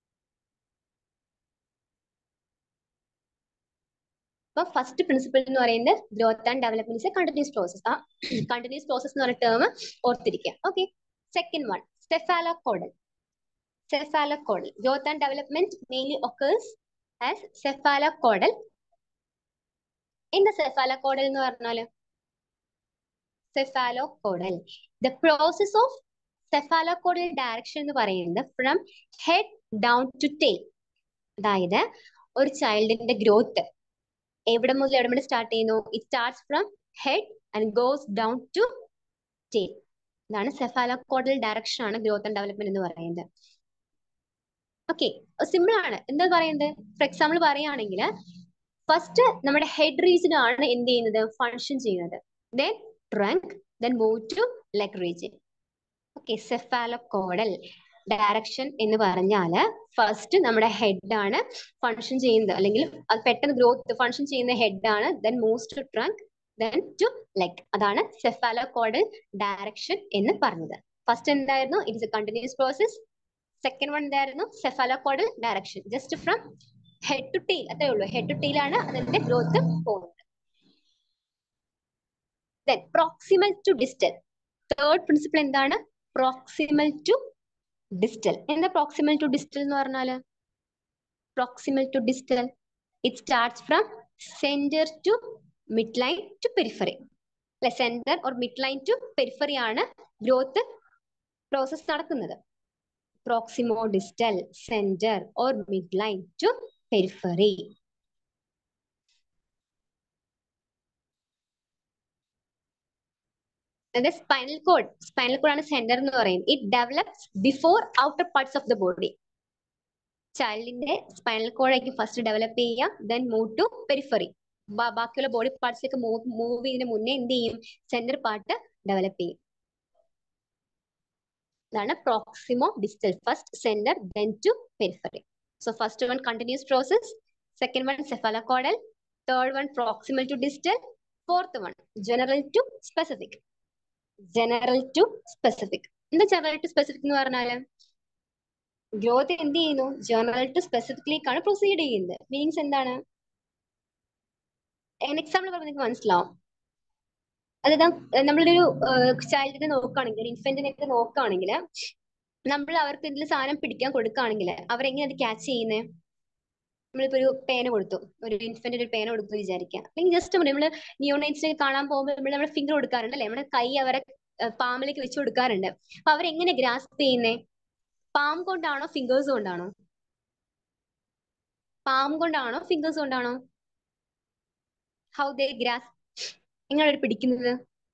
അപ്പൊ ഫസ്റ്റ് പ്രിൻസിപ്പിൾ എന്ന് പറയുന്നത് growth and development is a continuous process ആ കണ്ടിന്യൂസ് പ്രോസസ് എന്ന് പറഞ്ഞ ടേം ഓർത്തിരിക്കുക okay second one cephalocaudal cephalocaudal. Growth and development mainly occurs as cephalocaudal. In the cephalocaudal എന്ന് പറഞ്ഞാല് cephalocaudal. The process of cephalocaudal direction എന്ന് പറയുന്നത് from head down to tail. അതായത് ഒരു ചൈൽഡിന്റെ ഗ്രോത്ത് എവിടെ മുതൽ എവിടെ മുതൽ സ്റ്റാർട്ട് ചെയ്യുന്നു it starts from head and goes down to tail ഇതാണ് സെഫാലോകോഡൽ ഡയറക്ഷൻ ആണ് ഗ്രോത്ത് ആൻഡ് ഡെവലപ്മെന്റ് എന്ന് പറയുന്നത് ഓക്കെ സിമ്പിൾ ആണ് എന്താ പറയുന്നത് ഫോർ എക്സാമ്പിൾ പറയുകയാണെങ്കിൽ ഫസ്റ്റ് നമ്മുടെ ഹെഡ് റീജിയൻ ആണ് എന്ത് ചെയ്യുന്നത് ഫങ്ഷൻ ചെയ്യുന്നത് then trunk then move to leg region okay cephalocaudal direction എന്ന് പറഞ്ഞാല് ഫസ്റ്റ് നമ്മുടെ ഹെഡ് ആണ് ഫങ്ഷൻ ചെയ്യുന്നത് അല്ലെങ്കിൽ അത് പെട്ടെന്ന് ഗ്രോത്ത് ഫങ്ഷൻ ചെയ്യുന്ന ഹെഡ് ആണ് then moves to trunk then to leg അതാണ് സെഫാലോകോഡൽ ഡയറക്ഷൻ എന്ന് പറഞ്ഞത് ഫസ്റ്റ് എന്തായിരുന്നു it is a continuous process second one എന്തായിരുന്നു cephalocaudal direction just from head to tail അത്രേ ഉള്ളൂ ഹെഡ് ടു ടെയിൽ ആണ് അതിന്റെ ഗ്രോത്ത് പോകുന്നത് then proximal to distal third principle എന്താണ് പ്രോക്സിമൽ ടു ഡിസ്റ്റൽ എന്താ പ്രോക്സിമൽ ടു ഡിസ്റ്റൽ എന്ന് പറഞ്ഞാല് proximal to distal it starts from centre to midline to periphery അല്ലെ centre or midline to periphery ആണ് growth process നടക്കുന്നത് proximodistal centre or midline to periphery അതായത് spinal cord spinal cord ആണ് centre എന്ന് പറയുന്നത് it develops before outer parts of the body ചൈൽഡിന്റെ spinal കോഡായിരിക്കും first develop ചെയ്യുക then move to periphery ബാക്കിയുള്ള ബോഡി പാർട്സിലേക്ക് മൂവ് ചെയ്യുന്നതിന് മുന്നേ എന്ത് ചെയ്യും സെന്റർ പാർട്ട് ഡെവലപ്പ് ചെയ്യും ഇതാണ് proximodistal first centre then to periphery so first one continuous process second one cephalocaudal third one proximal to distal fourth one general to specific general to specific എന്താ general to specific എന്ന് പറഞ്ഞാല് growth എന്ത് ചെയ്യുന്നു general to സ്പെസിഫിക്കിലേക്കാണ് proceed ചെയ്യുന്നത് meanings എന്താണ് example പറയുമ്പോൾ നിങ്ങൾക്ക് മനസ്സിലാവും അതായത് നമ്മളൊരു ചൈൽഡിനെ നോക്കുകയാണെങ്കിൽ ഒരു ഇൻഫന്റിനെ ഒക്കെ നോക്കുകയാണെങ്കിൽ നമ്മൾ അവർക്ക് ഇതിൽ സാധനം പിടിക്കാൻ കൊടുക്കുകയാണെങ്കിൽ അവരെങ്ങനെ അത് ക്യാച്ച് ചെയ്യുന്നത് നമ്മളിപ്പോ ഒരു പേന കൊടുത്തു ഒരു ഇൻഫന്റ് ഒരു പേന കൊടുത്തു വിചാരിക്കാം അല്ലെങ്കിൽ ജസ്റ്റ് നമ്മള് നിയോണൈറ്റ്സിനെ കാണാൻ പോകുമ്പോൾ നമ്മൾ നമ്മുടെ ഫിംഗർ കൊടുക്കാറുണ്ട് അല്ലെ നമ്മുടെ കൈ അവരെ പാമിലേക്ക് വെച്ച് കൊടുക്കാറുണ്ട് അപ്പൊ അവരെങ്ങനെ ഗ്രാസ്പ് ചെയ്യുന്നേ പാം കൊണ്ടാണോ ഫിംഗേഴ്സ് കൊണ്ടാണോ പാം കൊണ്ടാണോ ഫിംഗേഴ്സ് കൊണ്ടാണോ ഹൗ ദേ ഗ്രാസ് എങ്ങനെ അവർ പിടിക്കുന്നത്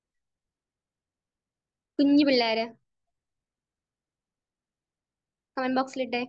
കുഞ്ഞു പിള്ളേര് കമന്റ് ബോക്സിലിട്ടെ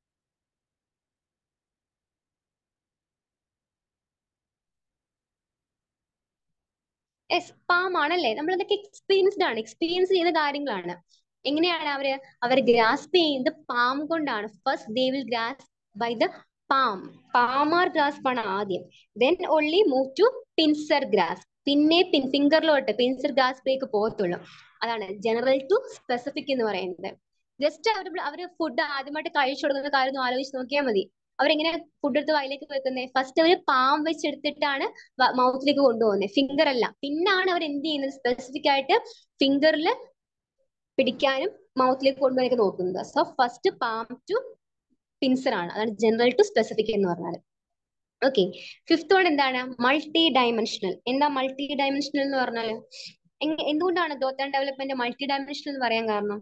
യെസ് പാം ആണല്ലേ നമ്മളതൊക്കെ എക്സ്പീരിയൻസ്ഡ് ആണ് എക്സ്പീരിയൻസ് ചെയ്യുന്ന കാര്യങ്ങളാണ് എങ്ങനെയാണ് അവര് അവർ ഗ്രാസ്പ് ചെയ്യുന്നത് പാം കൊണ്ടാണ് first they will grasp by the palm palmar grasp ആണ് ആദ്യം then only move to pincer grasp പിന്നെ പിൻ ഫിംഗറിലോട്ട് പിൻസർ ഗ്രാസ്പിലേക്ക് പോകത്തുള്ളൂ അതാണ് ജനറൽ ടു സ്പെസിഫിക് എന്ന് പറയുന്നത് ജസ്റ്റ് അവർ അവര് ഫുഡ് ആദ്യമായിട്ട് കഴിച്ചു കൊടുക്കുന്ന കാര്യം ഒന്ന് ആലോചിച്ച് നോക്കിയാൽ മതി അവരെങ്ങനെ ഫുഡ് എടുത്ത് വായിലേക്ക് വെക്കുന്നത് ഫസ്റ്റ് അവര് പാം വെച്ചെടുത്തിട്ടാണ് മൗത്തിലേക്ക് കൊണ്ടുപോകുന്നത് ഫിംഗർ അല്ല പിന്നാണ് അവർ എന്ത് ചെയ്യുന്നത് സ്പെസിഫിക് ആയിട്ട് ഫിംഗറിൽ പിടിക്കാനും മൗത്തിലേക്ക് കൊണ്ടുപോകാനൊക്കെ നോക്കുന്നത് so first palm to pincer ആണ് അതാണ് ജനറൽ ടു സ്പെസിഫിക് എന്ന് പറഞ്ഞാൽ ഓക്കെ ഫിഫ്ത് വൺ എന്താണ് മൾട്ടി ഡയമെൻഷണൽ എന്താ മൾട്ടി ഡയമെൻഷണൽ എന്ന് പറഞ്ഞാൽ എന്തുകൊണ്ടാണ് growth and development multi dimensional എന്ന് പറയാൻ കാരണം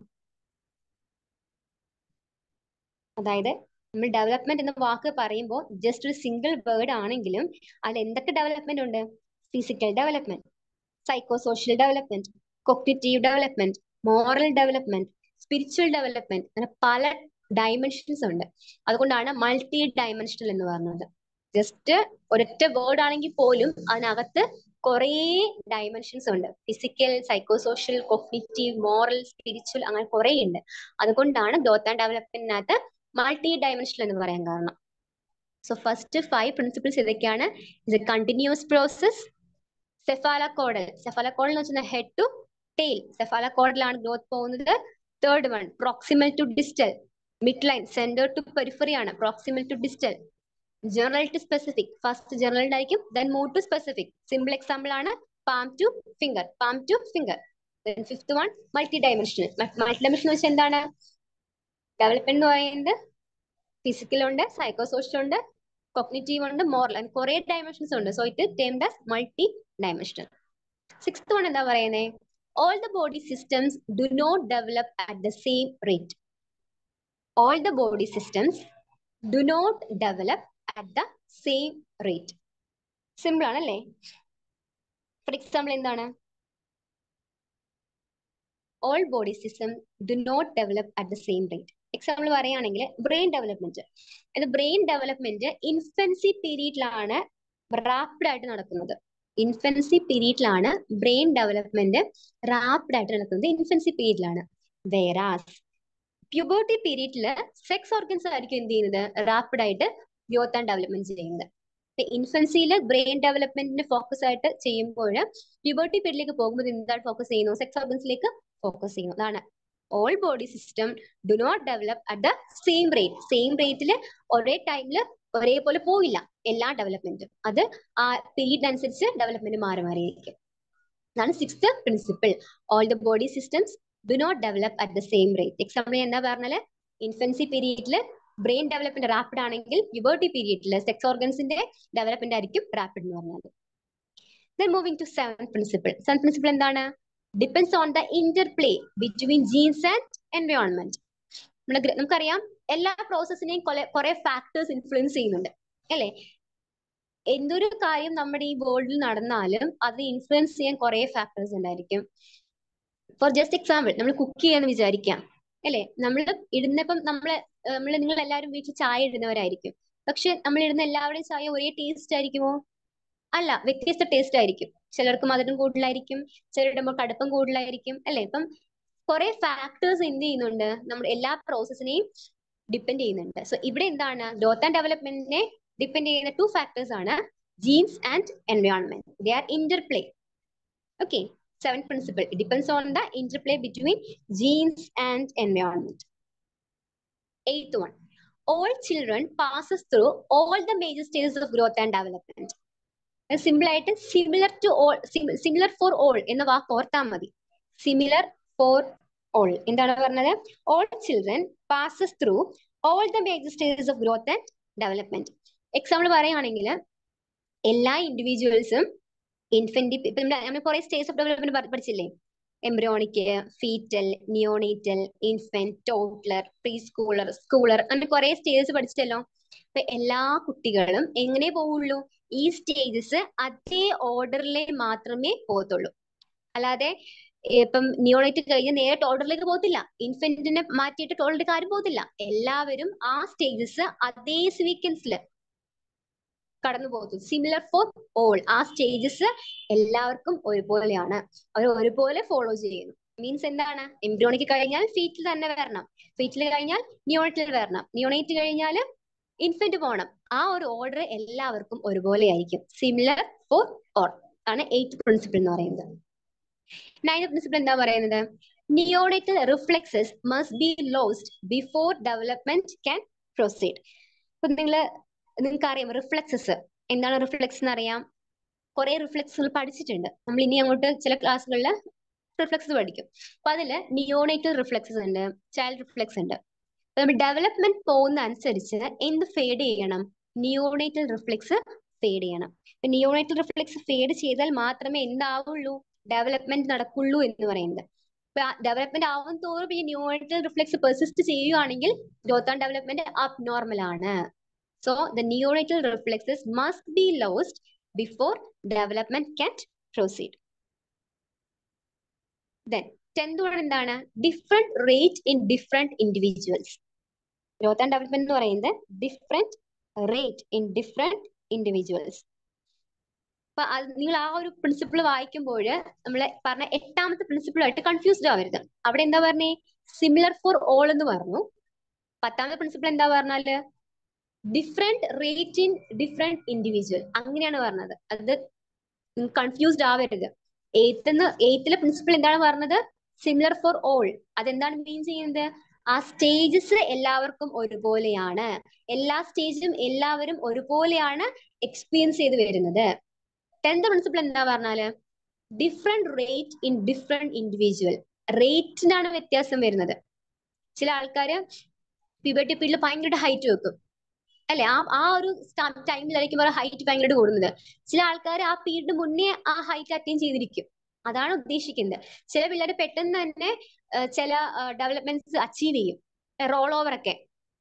അതായത് നമ്മൾ ഡെവലപ്മെന്റ് എന്ന വാക്ക് പറയുമ്പോൾ ജസ്റ്റ് ഒരു സിംഗിൾ വേർഡ് ആണെങ്കിലും അതിൽ എന്തൊക്കെ ഡെവലപ്മെന്റ് ഉണ്ട് physical development psychosocial development cognitive development moral development spiritual development അങ്ങനെ പല ഡയമെൻഷൻസ് ഉണ്ട് അതുകൊണ്ടാണ് മൾട്ടി ഡയമെൻഷണൽ എന്ന് പറയുന്നത് ജസ്റ്റ് ഒരൊറ്റ വേർഡ് ആണെങ്കിൽ പോലും അതിനകത്ത് കുറേ ഡയമെൻഷൻസ് ഉണ്ട് physical psychosocial cognitive moral spiritual അങ്ങനെ കുറേ ഉണ്ട് അതുകൊണ്ടാണ് ഗ്രോത്ത് ആൻഡ് ഡെവലപ്മെന്റിനകത്ത് മൾട്ടി ഡയമെൻഷണൽ എന്ന് പറയാൻ കാരണം സോ ഫസ്റ്റ് ഫൈവ് പ്രിൻസിപ്പിൾസ് ഇതൊക്കെയാണ് ഇത് കണ്ടിന്യൂസ് പ്രോസസ് സെഫാലക്കോഡൽ സെഫാലക്കോഡൽ എന്ന് വെച്ചാൽ ഹെഡ് ടു ടെയിൽ സെഫാലക്കോഡലാണ് ഗ്രോത്ത് പോകുന്നത് third one proximal to distal midline centre to periphery ആണ് proximal to distal general to specific first general ആയിരിക്കും then move to specific simple example ആണ് palm to finger palm to finger fifth one multidimensional multidimensional വെച്ചാൽ എന്താണ് development എന്ന് പറയുന്നത് physical ഉണ്ട് psychosocial ഉണ്ട് cognitive ഉണ്ട് moral കുറെ ഡയമെൻഷൻസ് ഉണ്ട് so it termed as multi dimensional sixth one എന്താ പറയുന്നത് all the body systems do not develop at the same rate. All the body systems do not develop at the same rate. Simple ആണല്ലേ for example എന്താണ് all body system do not develop at the same rate example പറയുകയാണെങ്കിൽ brain development അത് brain development infancy പീരീഡിലാണ് rapid ആയിട്ട് നടക്കുന്നത് infancy പീരീഡിലാണ് brain development rapid ആയിട്ട് നടക്കുന്നത് ഇൻഫൻസി പീരീഡിലാണ് വേറാസ് പ്യൂബർട്ടി പീരീഡിൽ സെക്സ് ഓർഗൻസ് ആയിരിക്കും എന്ത് ചെയ്യുന്നത് റാപ്പിഡ് ആയിട്ട് ഗ്രോത്ത് ആൻഡ് ഡെവലപ്മെന്റ് ചെയ്യുന്നത് ഇൻഫൻസിയിൽ ബ്രെയിൻ ഡെവലപ്മെന്റിന് ഫോക്കസ് ആയിട്ട് ചെയ്യുമ്പോൾ പ്യൂബർട്ടി പീരീഡിലേക്ക് പോകുമ്പോൾ എന്താണ് ഫോക്കസ് ചെയ്യുന്നു സെക്സ് ഓർഗൻസിലേക്ക് ഫോക്കസ് ചെയ്യുന്നു അതാണ് all body system do not develop at the same rate same റേറ്റിൽ ഒരേ ടൈമിൽ ഒരേപോലെ പോവില്ല എല്ലാ ഡെവലപ്മെന്റും അത് ആ പീരീഡിനനുസരിച്ച് ഡെവലപ്മെന്റ് മാറി മാറിയിരിക്കും അതാണ് sixth principle all the body systems do not develop at the same rate example എന്താ പറഞ്ഞാല് ഇൻഫൻസി പീരീഡിൽ ബ്രെയിൻ ഡെവലപ്മെന്റ് റാപ്പിഡ് ആണെങ്കിൽ പ്യൂബർട്ടി പീരീഡിൽ സെക്സ് ഓർഗൻസിന്റെ ഡെവലപ്മെന്റ് ആയിരിക്കും റാപ്പിഡ് എന്ന് പറഞ്ഞത് then moving to seven principle seven principle എന്താണ് depends on the interplay between genes and environment നമ്മുടെ നമുക്കറിയാം എല്ലാ പ്രോസസ്സിനെയും കുറെ ഫാക്ടേഴ്സ് ഇൻഫ്ലുവൻസ് ചെയ്യുന്നുണ്ട് അല്ലേ എന്തൊരു കാര്യം നമ്മുടെ ഈ വേൾഡിൽ നടന്നാലും അത് ഇൻഫ്ലുവൻസ് ചെയ്യാൻ കുറെ ഫാക്ടേഴ്സ് ഉണ്ടായിരിക്കും ഫോർ ജസ്റ്റ് എക്സാമ്പിൾ നമ്മൾ കുക്ക് ചെയ്യാന്ന് വിചാരിക്കാം അല്ലെ നമ്മൾ ഇടുന്നപ്പം നമ്മള് നമ്മൾ നിങ്ങൾ എല്ലാവരും വീട്ടിൽ ചായ ഇടുന്നവരായിരിക്കും പക്ഷെ നമ്മൾ ഇടുന്ന എല്ലാവരുടെയും ചായ ഒരേ ടേസ്റ്റ് ആയിരിക്കുമോ അല്ല വ്യത്യസ്ത ടേസ്റ്റ് ആയിരിക്കും ചിലർക്ക് മധുരം കൂടുതലായിരിക്കും ചിലരിടുമ്പോൾ കടുപ്പം കൂടുതലായിരിക്കും അല്ലെ ഇപ്പം കുറെ ഫാക്ടേഴ്സ് എന്ത് ചെയ്യുന്നുണ്ട് നമ്മൾ എല്ലാ പ്രോസസ്സിനെയും ഡിപ്പെൻഡ് ചെയ്യുന്നുണ്ട് സോ ഇവിടെ എന്താണ് ഗ്രോത്ത് ആൻഡ് ഡെവലപ്മെന്റിനെ ഡിപ്പെൻഡ് ചെയ്യുന്ന ടു ഫാക്ടേഴ്സ് ആണ് genes and environment they are interplay okay seventh principle it depends on the interplay between genes and environment eighth one all children passes through all the major stages of growth and development simple ആയിട്ട് similar to all similar for all എന്ന വാക്ക് ഓർത്താൽ മതി similar for all എന്താണ് പറഞ്ഞത് all children passes through all the major stages of growth and development example പറയുകയാണെങ്കിൽ എല്ലാ ഇൻഡിവിജ്വൽസും ഇൻഫന്റി ഇപ്പൊ നമ്മൾ കുറെ സ്റ്റേജ് ഓഫ് ഡെവലപ്മെന്റ് പഠിച്ചില്ലേ embryonic fetal neonatal infant toddler preschooler schooler അങ്ങനെ കുറെ സ്റ്റേജസ് പഠിച്ചല്ലോ അപ്പൊ എല്ലാ കുട്ടികളും എങ്ങനെ പോവുള്ളൂ ഈ സ്റ്റേജസ് അതേ ഓർഡറിലെ മാത്രമേ പോകത്തുള്ളൂ അല്ലാതെ ഇപ്പം നിയോണേറ്റ് കഴിഞ്ഞ് നേരിട്ട് ഓർഡറിലേക്ക് പോകത്തില്ല ഇൻഫന്റിനെ മാറ്റിയിട്ട് ടോളിലേക്ക് ആരും പോകത്തില്ല എല്ലാവരും ആ സ്റ്റേജസ് അതേ സീക്വൻസിൽ കടന്നു പോകുന്നു സിമിലർ ഫോർ ഓൾ ആ സ്റ്റേജസ് എല്ലാവർക്കും ഒരുപോലെയാണ് അവർ ഒരുപോലെ ഫോളോ ചെയ്യുന്നു മീൻസ് എന്താണ് എംബ്രിയോണിക്ക് കഴിഞ്ഞാൽ ഫീറ്റിൽ തന്നെ വരണം ഫീറ്റിൽ കഴിഞ്ഞാൽ നിയോണേറ്റിൽ വരണം നിയോണേറ്റ് കഴിഞ്ഞാൽ ഇൻഫന്റ് പോകണം ആ ഒരു ഓർഡർ എല്ലാവർക്കും ഒരുപോലെ ആയിരിക്കും സിമിലർ ഫോർ ഓൾ ആണ് എയ്ത്ത് പ്രിൻസിപ്പിൾ എന്ന് പറയുന്നത് നയൻത് പ്രിൻസിപ്പിൾ എന്താ പറയുന്നത് neonatal reflexes must be lost before development can proceed ഇപ്പൊ നിങ്ങള് നിങ്ങൾക്ക് അറിയാം റിഫ്ലെക്സസ് എന്താണ് റിഫ്ലെക്സ് എന്ന് അറിയാം കുറെ റിഫ്ലെക്സുകൾ പഠിച്ചിട്ടുണ്ട് നമ്മൾ ഇനി അങ്ങോട്ട് ചില ക്ലാസ്സുകളിൽ റിഫ്ലെക്സ് പഠിക്കും അപ്പൊ അതില് നിയോണേറ്റൽ റിഫ്ലെക്സസ് ഉണ്ട് ചൈൽഡ് റിഫ്ലെക്സ് ഉണ്ട് നമ്മൾ ഡെവലപ്മെന്റ് പോകുന്ന അനുസരിച്ച് എന്ത് ഫേഡ് ചെയ്യണം നിയോണേറ്റൽ റിഫ്ലെക്സ് ഫേഡ് ചെയ്യണം നിയോണേറ്റൽ റിഫ്ലെക്സ് ഫേഡ് ചെയ്താൽ മാത്രമേ എന്താവുള്ളൂ ഡെവലപ്മെന്റ് നടക്കുള്ളൂ എന്ന് പറയുന്നത് ഡെവലപ്മെന്റ് ആവും തോറും ഈ നിയോണേറ്റൽ റിഫ്ലെക്സ് പെർസിസ്റ്റ് ചെയ്യുകയാണെങ്കിൽ growth and development abnormal ആണ് so the neonatal reflexes must be lost before development can proceed then tenth one എന്താണ് different rate in different individuals growth and development എന്ന് പറയുന്നത് different rate in different individuals അപ്പൊ അത് നിങ്ങൾ ആ ഒരു principle വായിക്കുമ്പോൾ നമ്മൾ പറഞ്ഞ എട്ടാമത്തെ പ്രിൻസിപ്പിളായിട്ട് കൺഫ്യൂസ്ഡ് ആവരുത് അവിടെ എന്താ പറഞ്ഞേ സിമിലർ ഫോർ ഓൾ എന്ന് പറഞ്ഞു പത്താമത്തെ പ്രിൻസിപ്പിൾ എന്താ പറഞ്ഞാല് different rate in different individual അങ്ങനെയാണ് പറഞ്ഞത് അത് കൺഫ്യൂസ്ഡ് ആവരുത് എയ്ത്ത് എയ്ത്തിലെ പ്രിൻസിപ്പിൾ എന്താണ് പറഞ്ഞത് സിമിലർ ഫോർ ഓൾ അതെന്താണ് മീൻ ചെയ്യുന്നത് ആ സ്റ്റേജസ് എല്ലാവർക്കും ഒരുപോലെയാണ് എല്ലാ സ്റ്റേജിലും എല്ലാവരും ഒരുപോലെയാണ് എക്സ്പീരിയൻസ് ചെയ്ത് വരുന്നത് ടെൻത്ത് പ്രിൻസിപ്പിൾ എന്താ പറഞ്ഞാല് different rate in different individual റേറ്റിനാണ് വ്യത്യാസം വരുന്നത് ചില ആൾക്കാര് പ്യൂബർട്ടി പീരീഡിൽ ഭയങ്കര ഹൈറ്റ് വെക്കും അല്ലെ ആ ആ ഒരു ടൈമിലായിരിക്കും അവരുടെ ഹൈറ്റ് ഭയങ്കരമായിട്ട് കൂടുന്നത് ചില ആൾക്കാർ ആ പീരീഡ് മുന്നേ ആ ഹൈറ്റ് അറ്റൈൻ ചെയ്തിരിക്കും അതാണ് ഉദ്ദേശിക്കുന്നത് ചില പിള്ളേർ പെട്ടെന്ന് തന്നെ ഏഹ്, ചില ഡെവലപ്മെന്റ്സ് അച്ചീവ് ചെയ്യും റോൾ ഓവർ ഒക്കെ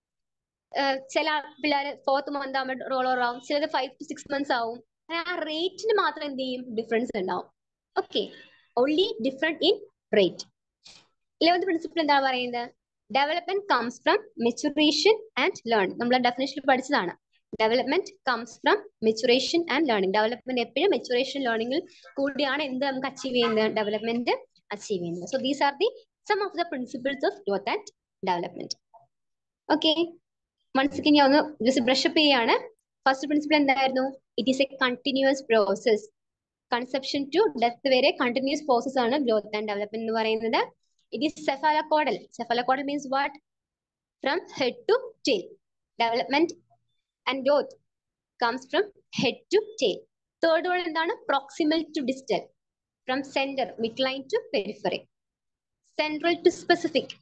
ഏഹ്, ചില പിള്ളേർ ഫോർത്ത് മന്ത് ആകുമ്പോൾ റോൾ ഓവർ ആവും ചിലത് ഫൈവ് ടു സിക്സ് മന്ത്സ് ആവും അങ്ങനെ ആ റേറ്റിന് മാത്രം എന്ത് ചെയ്യും ഡിഫറൻസ് ഉണ്ടാവും okay only different in rate eleventh principle എന്താ പറയുന്നത് development comes from maturation and learning നമ്മൾ ഡെഫിനേഷനിൽ പഠിച്ചതാണ് development comes from maturation and learning development എപ്പോഴും മെച്ചുറേഷൻ ലേണിംഗിൽ കൂടിയാണ് എന്ത് നമുക്ക് അച്ചീവ് ചെയ്യുന്നത് ഡെവലപ്മെന്റ് അച്ചീവ് ചെയ്യുന്നത് so these are the sum of the principles of growth and development okay മനസ്സിലേക്ക് ഞാൻ ഒന്ന് ജസ്റ്റ് ബ്രഷപ്പ് ചെയ്യാണ് ഫസ്റ്റ് പ്രിൻസിപ്പിൾ എന്തായിരുന്നു it is a continuous process conception to death വരെ കണ്ടിന്യൂസ് പ്രോസസ് ആണ് ഗ്രോത്ത് ആൻഡ് ഡെവലപ്മെന്റ് എന്ന് പറയുന്നത് it is cephalocaudal cephalocaudal means what from head to tail development and growth comes from head to tail third one എന്താണ് proximal to distal from centre midline to periphery central to specific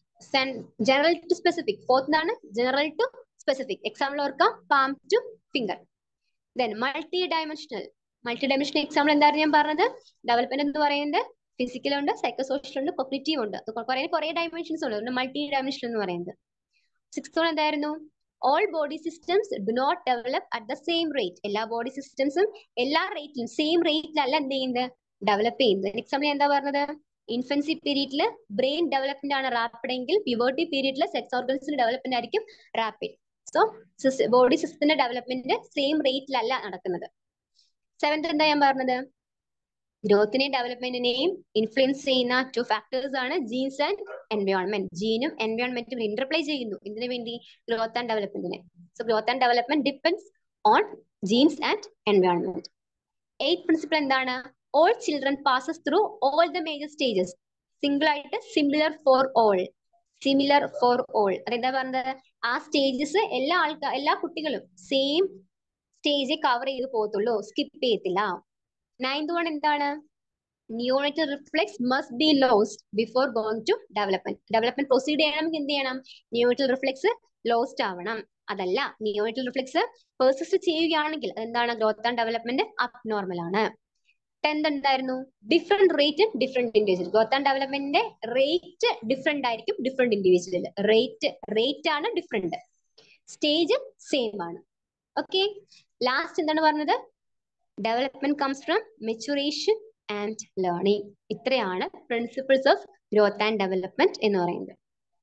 general to specific fourth എന്താണ് general to specific example ഓർക്കാം palm to finger then multidimensional multidimensional example എന്തായിരുന്നു ഞാൻ പറഞ്ഞത് development എന്ന് പറയുന്നത് physical ഉണ്ട് psychosocial ഉണ്ട് cognitive ഉണ്ട് അത് കുറെ കുറെ ഡയമെൻഷൻസ് ഉണ്ട് മൾട്ടി ഡയമെൻഷണൽ എന്ന് പറയുന്നത് സിക്സ് വൺ എന്തായിരുന്നു all body systems do not develop at the same rate എല്ലാ ബോഡി സിസ്റ്റംസും എല്ലാ റേറ്റിലും സെയിം റേറ്റിലല്ല എന്ത് ചെയ്യുന്നത് ഡെവലപ്പ് ചെയ്യുന്നത് എക്സാമ്പിൾ എന്താ പറഞ്ഞത് ഇൻഫൻസി പീരീഡിൽ ബ്രെയിൻ ഡെവലപ്മെന്റ് ആണ് റാപ്പിഡ് എങ്കിൽ പ്യൂബർട്ടി പീരീഡിൽ സെക്സ് ഓർഗൻസിന്റെ ഡെവലപ്മെന്റ് ആയിരിക്കും റാപ്പിഡ് സോ ബോഡി സിസ്റ്റത്തിന്റെ ഡെവലപ്മെന്റ് സെയിം റേറ്റിലല്ല നടക്കുന്നത് സെവൻത് എന്താ ഞാൻ പറഞ്ഞത് ഗ്രോത്തിനെയും ഡെവലപ്മെന്റിനെയും ഇൻഫ്ലുവൻസ് ചെയ്യുന്ന ടു ഫാക്ടേഴ്സ് ആണ് ജീൻസ് ആൻഡ് എൻവയോൺമെന്റ് ജീനും എൻവയോൺമെന്റും ഇന്റർപ്ലേ ചെയ്യുന്നു ഇതിനു വേണ്ടി ഗ്രോത്ത് ആൻഡ് ഡെവലപ്മെന്റിനെ so growth and development depends on genes and environment eight principle എന്താണ് all children passes through all the major stages single ആയിട്ട് similar for all similar for all അതെന്താ പറഞ്ഞത് ആ സ്റ്റേജസ് എല്ലാ ആൾക്കാർ എല്ലാ കുട്ടികളും സെയിം സ്റ്റേജ് കവർ ചെയ്ത് പോകത്തുള്ളൂ സ്കിപ്പ് ചെയ്യത്തില്ല നയൻത് വൺ എന്താണ് neonatal reflex must be lost before going to development development proceed ചെയ്യണമെങ്കിൽ എന്ത് ചെയ്യണം ന്യൂണറ്റൽ റിഫ്ലെക്സ് ലോസ്റ്റ് ആവണം അതല്ല ന്യൂണറ്റൽ റിഫ്ലെക്സ് പെർസിസ്റ്റ് ചെയ്യുകയാണെങ്കിൽ അതെന്താണ് growth and development abnormal ആണ് ടെൻത്ത് എന്തായിരുന്നു different rate different individual growth and ഡെവലപ്മെന്റിന്റെ റേറ്റ് ഡിഫറെന്റ് ആയിരിക്കും ഡിഫറെന്റ് ഇൻഡിവിജ്വൽ റേറ്റ് റേറ്റ് ആണ് ഡിഫറെന്റ് സ്റ്റേജ് സെയിം ആണ് ഓക്കെ ലാസ്റ്റ് എന്താണ് പറഞ്ഞത് development comes from maturation and learning ഇത്രയാണ് principles of growth and development എന്ന് പറയുന്നത്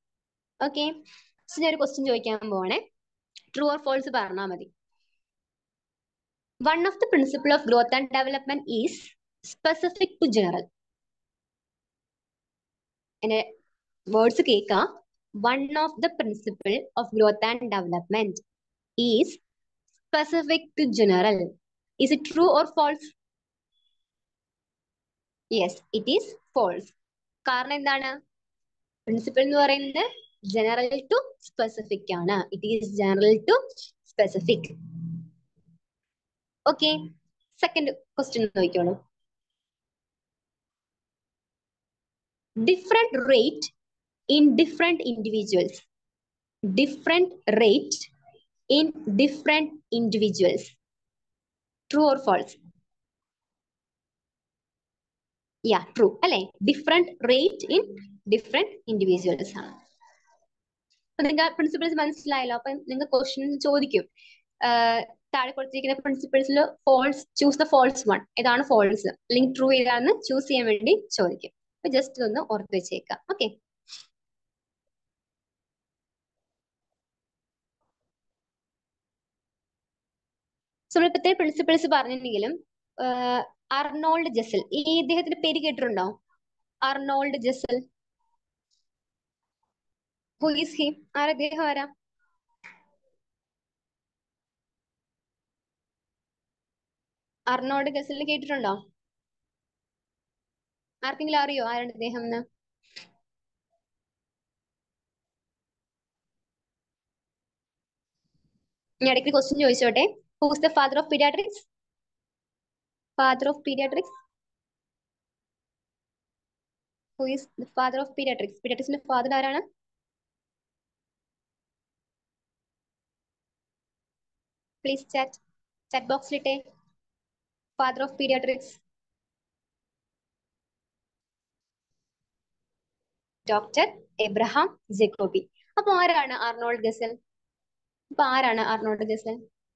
ഓക്കെ ഞാൻ ഒരു ക്വസ്റ്റ്യൻ ചോദിക്കാൻ പോവാണേ ട്രൂ ഓർ ഫോൾസ് പറഞ്ഞാൽ മതി one of the principle of growth and development is specific to general എന്റെ വേർഡ്സ് കേൾക്കാം one of the principle of growth and development is specific to general is it true or false yes it is false കാരണം എന്താണ് principle എന്ന് പറയുന്നത് general to specific ആണ് it is general to specific okay second question നോക്കിക്കോളൂ different rate in different individuals different rate in different individuals true or false ya true അല്ലെ different rate in different individuals ആണ് അപ്പൊ നിങ്ങൾക്ക് principles മനസ്സിലായല്ലോ അപ്പൊ നിങ്ങൾ question ചോദിക്കും താഴെ കൊടുത്തിരിക്കുന്ന പ്രിൻസിപ്പിൾസിൽ false choose the false one ഏതാണ് ഫോൾസ് അല്ലെങ്കിൽ ട്രൂ ഏതാണെന്ന് ചൂസ് ചെയ്യാൻ വേണ്ടി ചോദിക്കും അപ്പൊ ജസ്റ്റ് ഒന്ന് ഓർത്ത് വെച്ചേക്കാം ഓക്കെ സോ ഇപ്പോഴത്തെ പ്രിൻസിപ്പിൾസ് പറഞ്ഞിട്ടുണ്ടെങ്കിലും അർണോൾഡ് ജസൽ ഈ ഇദ്ദേഹത്തിന്റെ പേര് കേട്ടിട്ടുണ്ടോ Arnold Gesell who is he ആരാ അദ്ദേഹം ആരാ അർണോൾഡ് ഗസലിനെ കേട്ടിട്ടുണ്ടോ ആർക്കെങ്കിലും അറിയോ ആരാണ് അദ്ദേഹം എന്ന് ഞാൻ ഇടയ്ക്ക് ക്വസ്റ്റ്യൻ ചോദിച്ചോട്ടെ who's the father of pediatrics father of pediatrics who is the father of pediatrics പീഡിയാട്രിക്സിന്റെ ഫാദർ ആരാണ് പ്ലീസ് ചാറ്റ് ചാറ്റ് ബോക്സിലിട്ടെ father of pediatrics doctor Abraham Jacobi അപ്പൊ ആരാണ് ആർണോൾഡ് ഗസൽ അപ്പൊ ആരാണ് Arnold Gesell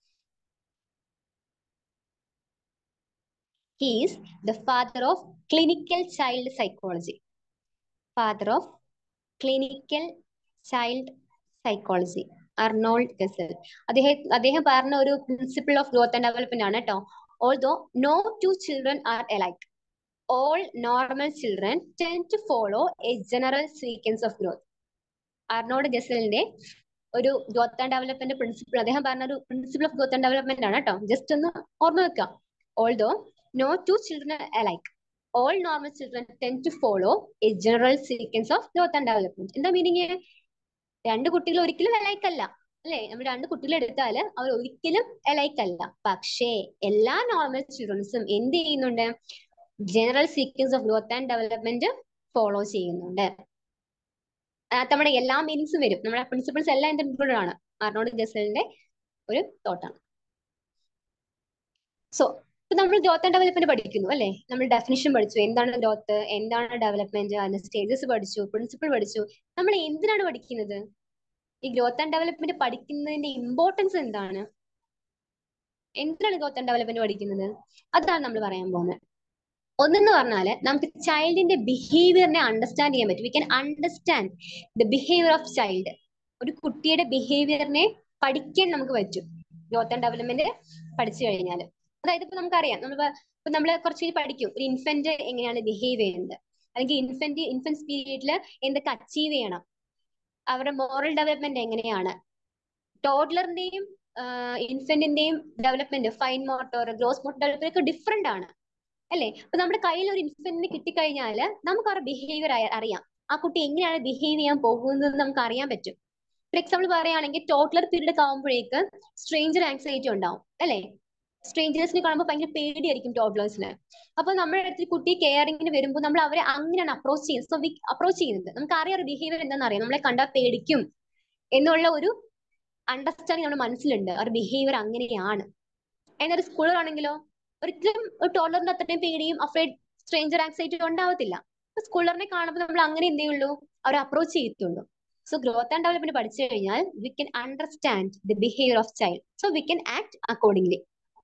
he's the father of clinical child psychology father of clinical child psychology Arnold Gesell അദ്ദേഹം അദ്ദേഹം പറഞ്ഞ ഒരു principle of growth and development ആണ് കേട്ടോ although no two children are alike all normal children tend to follow a general sequence of growth Arnold ഗസലിന്റെ ഒരു growth and development principle അദ്ദേഹം പറഞ്ഞ ഒരു principle of growth and development ആണ് കേട്ടോ just ഒന്ന് ഓർമ്മ വെക്കാം although no two children alike all normal children tend to follow a general sequence of growth and development എന്താ മീനിങ് രണ്ട് കുട്ടികൾ ഒരിക്കലും അലൈക്ക് അല്ല അല്ലെ നമ്മൾ രണ്ട് കുട്ടികളെ എടുത്താൽ അവർ ഒരിക്കലും അലൈക്ക് അല്ല പക്ഷേ എല്ലാ നോർമൽ ചിൽഡ്രൻസും എന്ത് ചെയ്യുന്നുണ്ട് general sequence of growth and development follow ചെയ്യുന്നുണ്ട് നമ്മുടെ എല്ലാ മീനിങ്സും വരും നമ്മുടെ പ്രിൻസിപ്പിൾസ് എല്ലാം ഇതിന്റെ ഇൻക്ലൂഡഡ് ആണ് ആർണോൾഡ് ഗസലിന്റെ ഒരു തോട്ടാണ് സോ ഇപ്പൊ നമ്മൾ ഗ്രോത്ത് ആൻഡ് ഡെവലപ്മെന്റ് പഠിക്കുന്നു അല്ലെ നമ്മൾ ഡെഫിനിഷൻ പഠിച്ചു എന്താണ് ഗ്രോത്ത് എന്താണ് ഡെവലപ്മെന്റ് അതിന്റെ സ്റ്റേജസ് പഠിച്ചു പ്രിൻസിപ്പിൾ പഠിച്ചു നമ്മൾ എന്തിനാണ് പഠിക്കുന്നത് ഈ ഗ്രോത്ത് ആൻഡ് ഡെവലപ്മെന്റ് പഠിക്കുന്നതിന്റെ ഇമ്പോർട്ടൻസ് എന്താണ് എന്തിനാണ് ഗ്രോത്ത് ആൻഡ് ഡെവലപ്മെന്റ് പഠിക്കുന്നത് അതാണ് നമ്മൾ പറയാൻ പോകുന്നത് ഒന്നെന്ന് പറഞ്ഞാല് നമുക്ക് ചൈൽഡിന്റെ ബിഹേവിയറിനെ അണ്ടർസ്റ്റാൻഡ് ചെയ്യാൻ പറ്റും we can understand the behaviour of child ഒരു കുട്ടിയുടെ ബിഹേവിയറിനെ പഠിക്കാൻ നമുക്ക് പറ്റും ഗ്രോത്ത് ആൻഡ് ഡെവലപ്മെന്റ് പഠിച്ചു കഴിഞ്ഞാൽ അതായത് ഇപ്പൊ നമുക്കറിയാം നമ്മൾ ഇപ്പൊ നമ്മൾ കുറച്ച് പഠിക്കും ഒരു ഇൻഫന്റ് എങ്ങനെയാണ് ബിഹേവ് ചെയ്യുന്നത് അല്ലെങ്കിൽ ഇൻഫന്റ് ഇൻഫൻസ് പീരീഡിൽ എന്തൊക്കെ അച്ചീവ് ചെയ്യണം അവരുടെ മോറൽ ഡെവലപ്മെന്റ് എങ്ങനെയാണ് ടോഡ്ലറിന്റെയും ഇൻഫന്റിന്റെയും development fine motor gross motor development ഒക്കെ ഡിഫറെന്റ് ആണ് അല്ലെ അപ്പൊ നമ്മുടെ കയ്യിൽ ഒരു ഇൻഫന്റിന് കിട്ടിക്കഴിഞ്ഞാൽ നമുക്ക് അവരുടെ ബിഹേവിയർ അറിയാം ആ കുട്ടി എങ്ങനെയാണ് ബിഹേവ് ചെയ്യാൻ പോകുന്നത് നമുക്ക് അറിയാൻ പറ്റും ഫോർ എക്സാമ്പിൾ പറയുകയാണെങ്കിൽ ടോട്ടലർ പീരീഡ് ഒക്കെ ആകുമ്പോഴേക്ക് സ്ട്രേഞ്ചർ ആൻസൈറ്റി ഉണ്ടാവും അല്ലെ സ്ട്രേഞ്ചേഴ്സിനെ കാണുമ്പോൾ ഭയങ്കര പേടിയായിരിക്കും ടോഡ്ലേഴ്സിന് അപ്പൊ നമ്മുടെ അടുത്ത് കുട്ടി കെയറിങ്ങിന് വരുമ്പോൾ നമ്മൾ അവരെ അങ്ങനെയാണ് അപ്രോച്ച് ചെയ്യുന്നത് സോ വി അപ്രോച്ച് ചെയ്യുന്നത് നമുക്ക് അറിയാം ബിഹേവിയർ എന്താണെന്ന് അറിയാം നമ്മളെ കണ്ടാൽ പേടിക്കും എന്നുള്ള ഒരു അണ്ടർസ്റ്റാൻഡിങ് നമ്മുടെ മനസ്സിലുണ്ട് അവരുടെ ബിഹേവിയർ അങ്ങനെയാണ് എന്നൊരു സ്കൂളറാണെങ്കിലോ ഒരിക്കലും ഒരു ടോളറിന്റെ അത്രയും പേടിയും അഫ്രൈഡ് സ്ട്രേഞ്ചർ ആക്സൈറ്റി ഉണ്ടാവത്തില്ല അപ്പൊ സ്കൂളറിനെ കാണുമ്പോൾ നമ്മൾ അങ്ങനെ എന്ത് ചെയ്യുള്ളൂ അവരെ അപ്രോച്ച് ചെയ്യത്തുള്ളൂ സോ ഗ്രോത്ത് ആൻഡ് ഡെവലപ്മെന്റ് പഠിച്ചു കഴിഞ്ഞാൽ we can understand the behaviour of child so we can act accordingly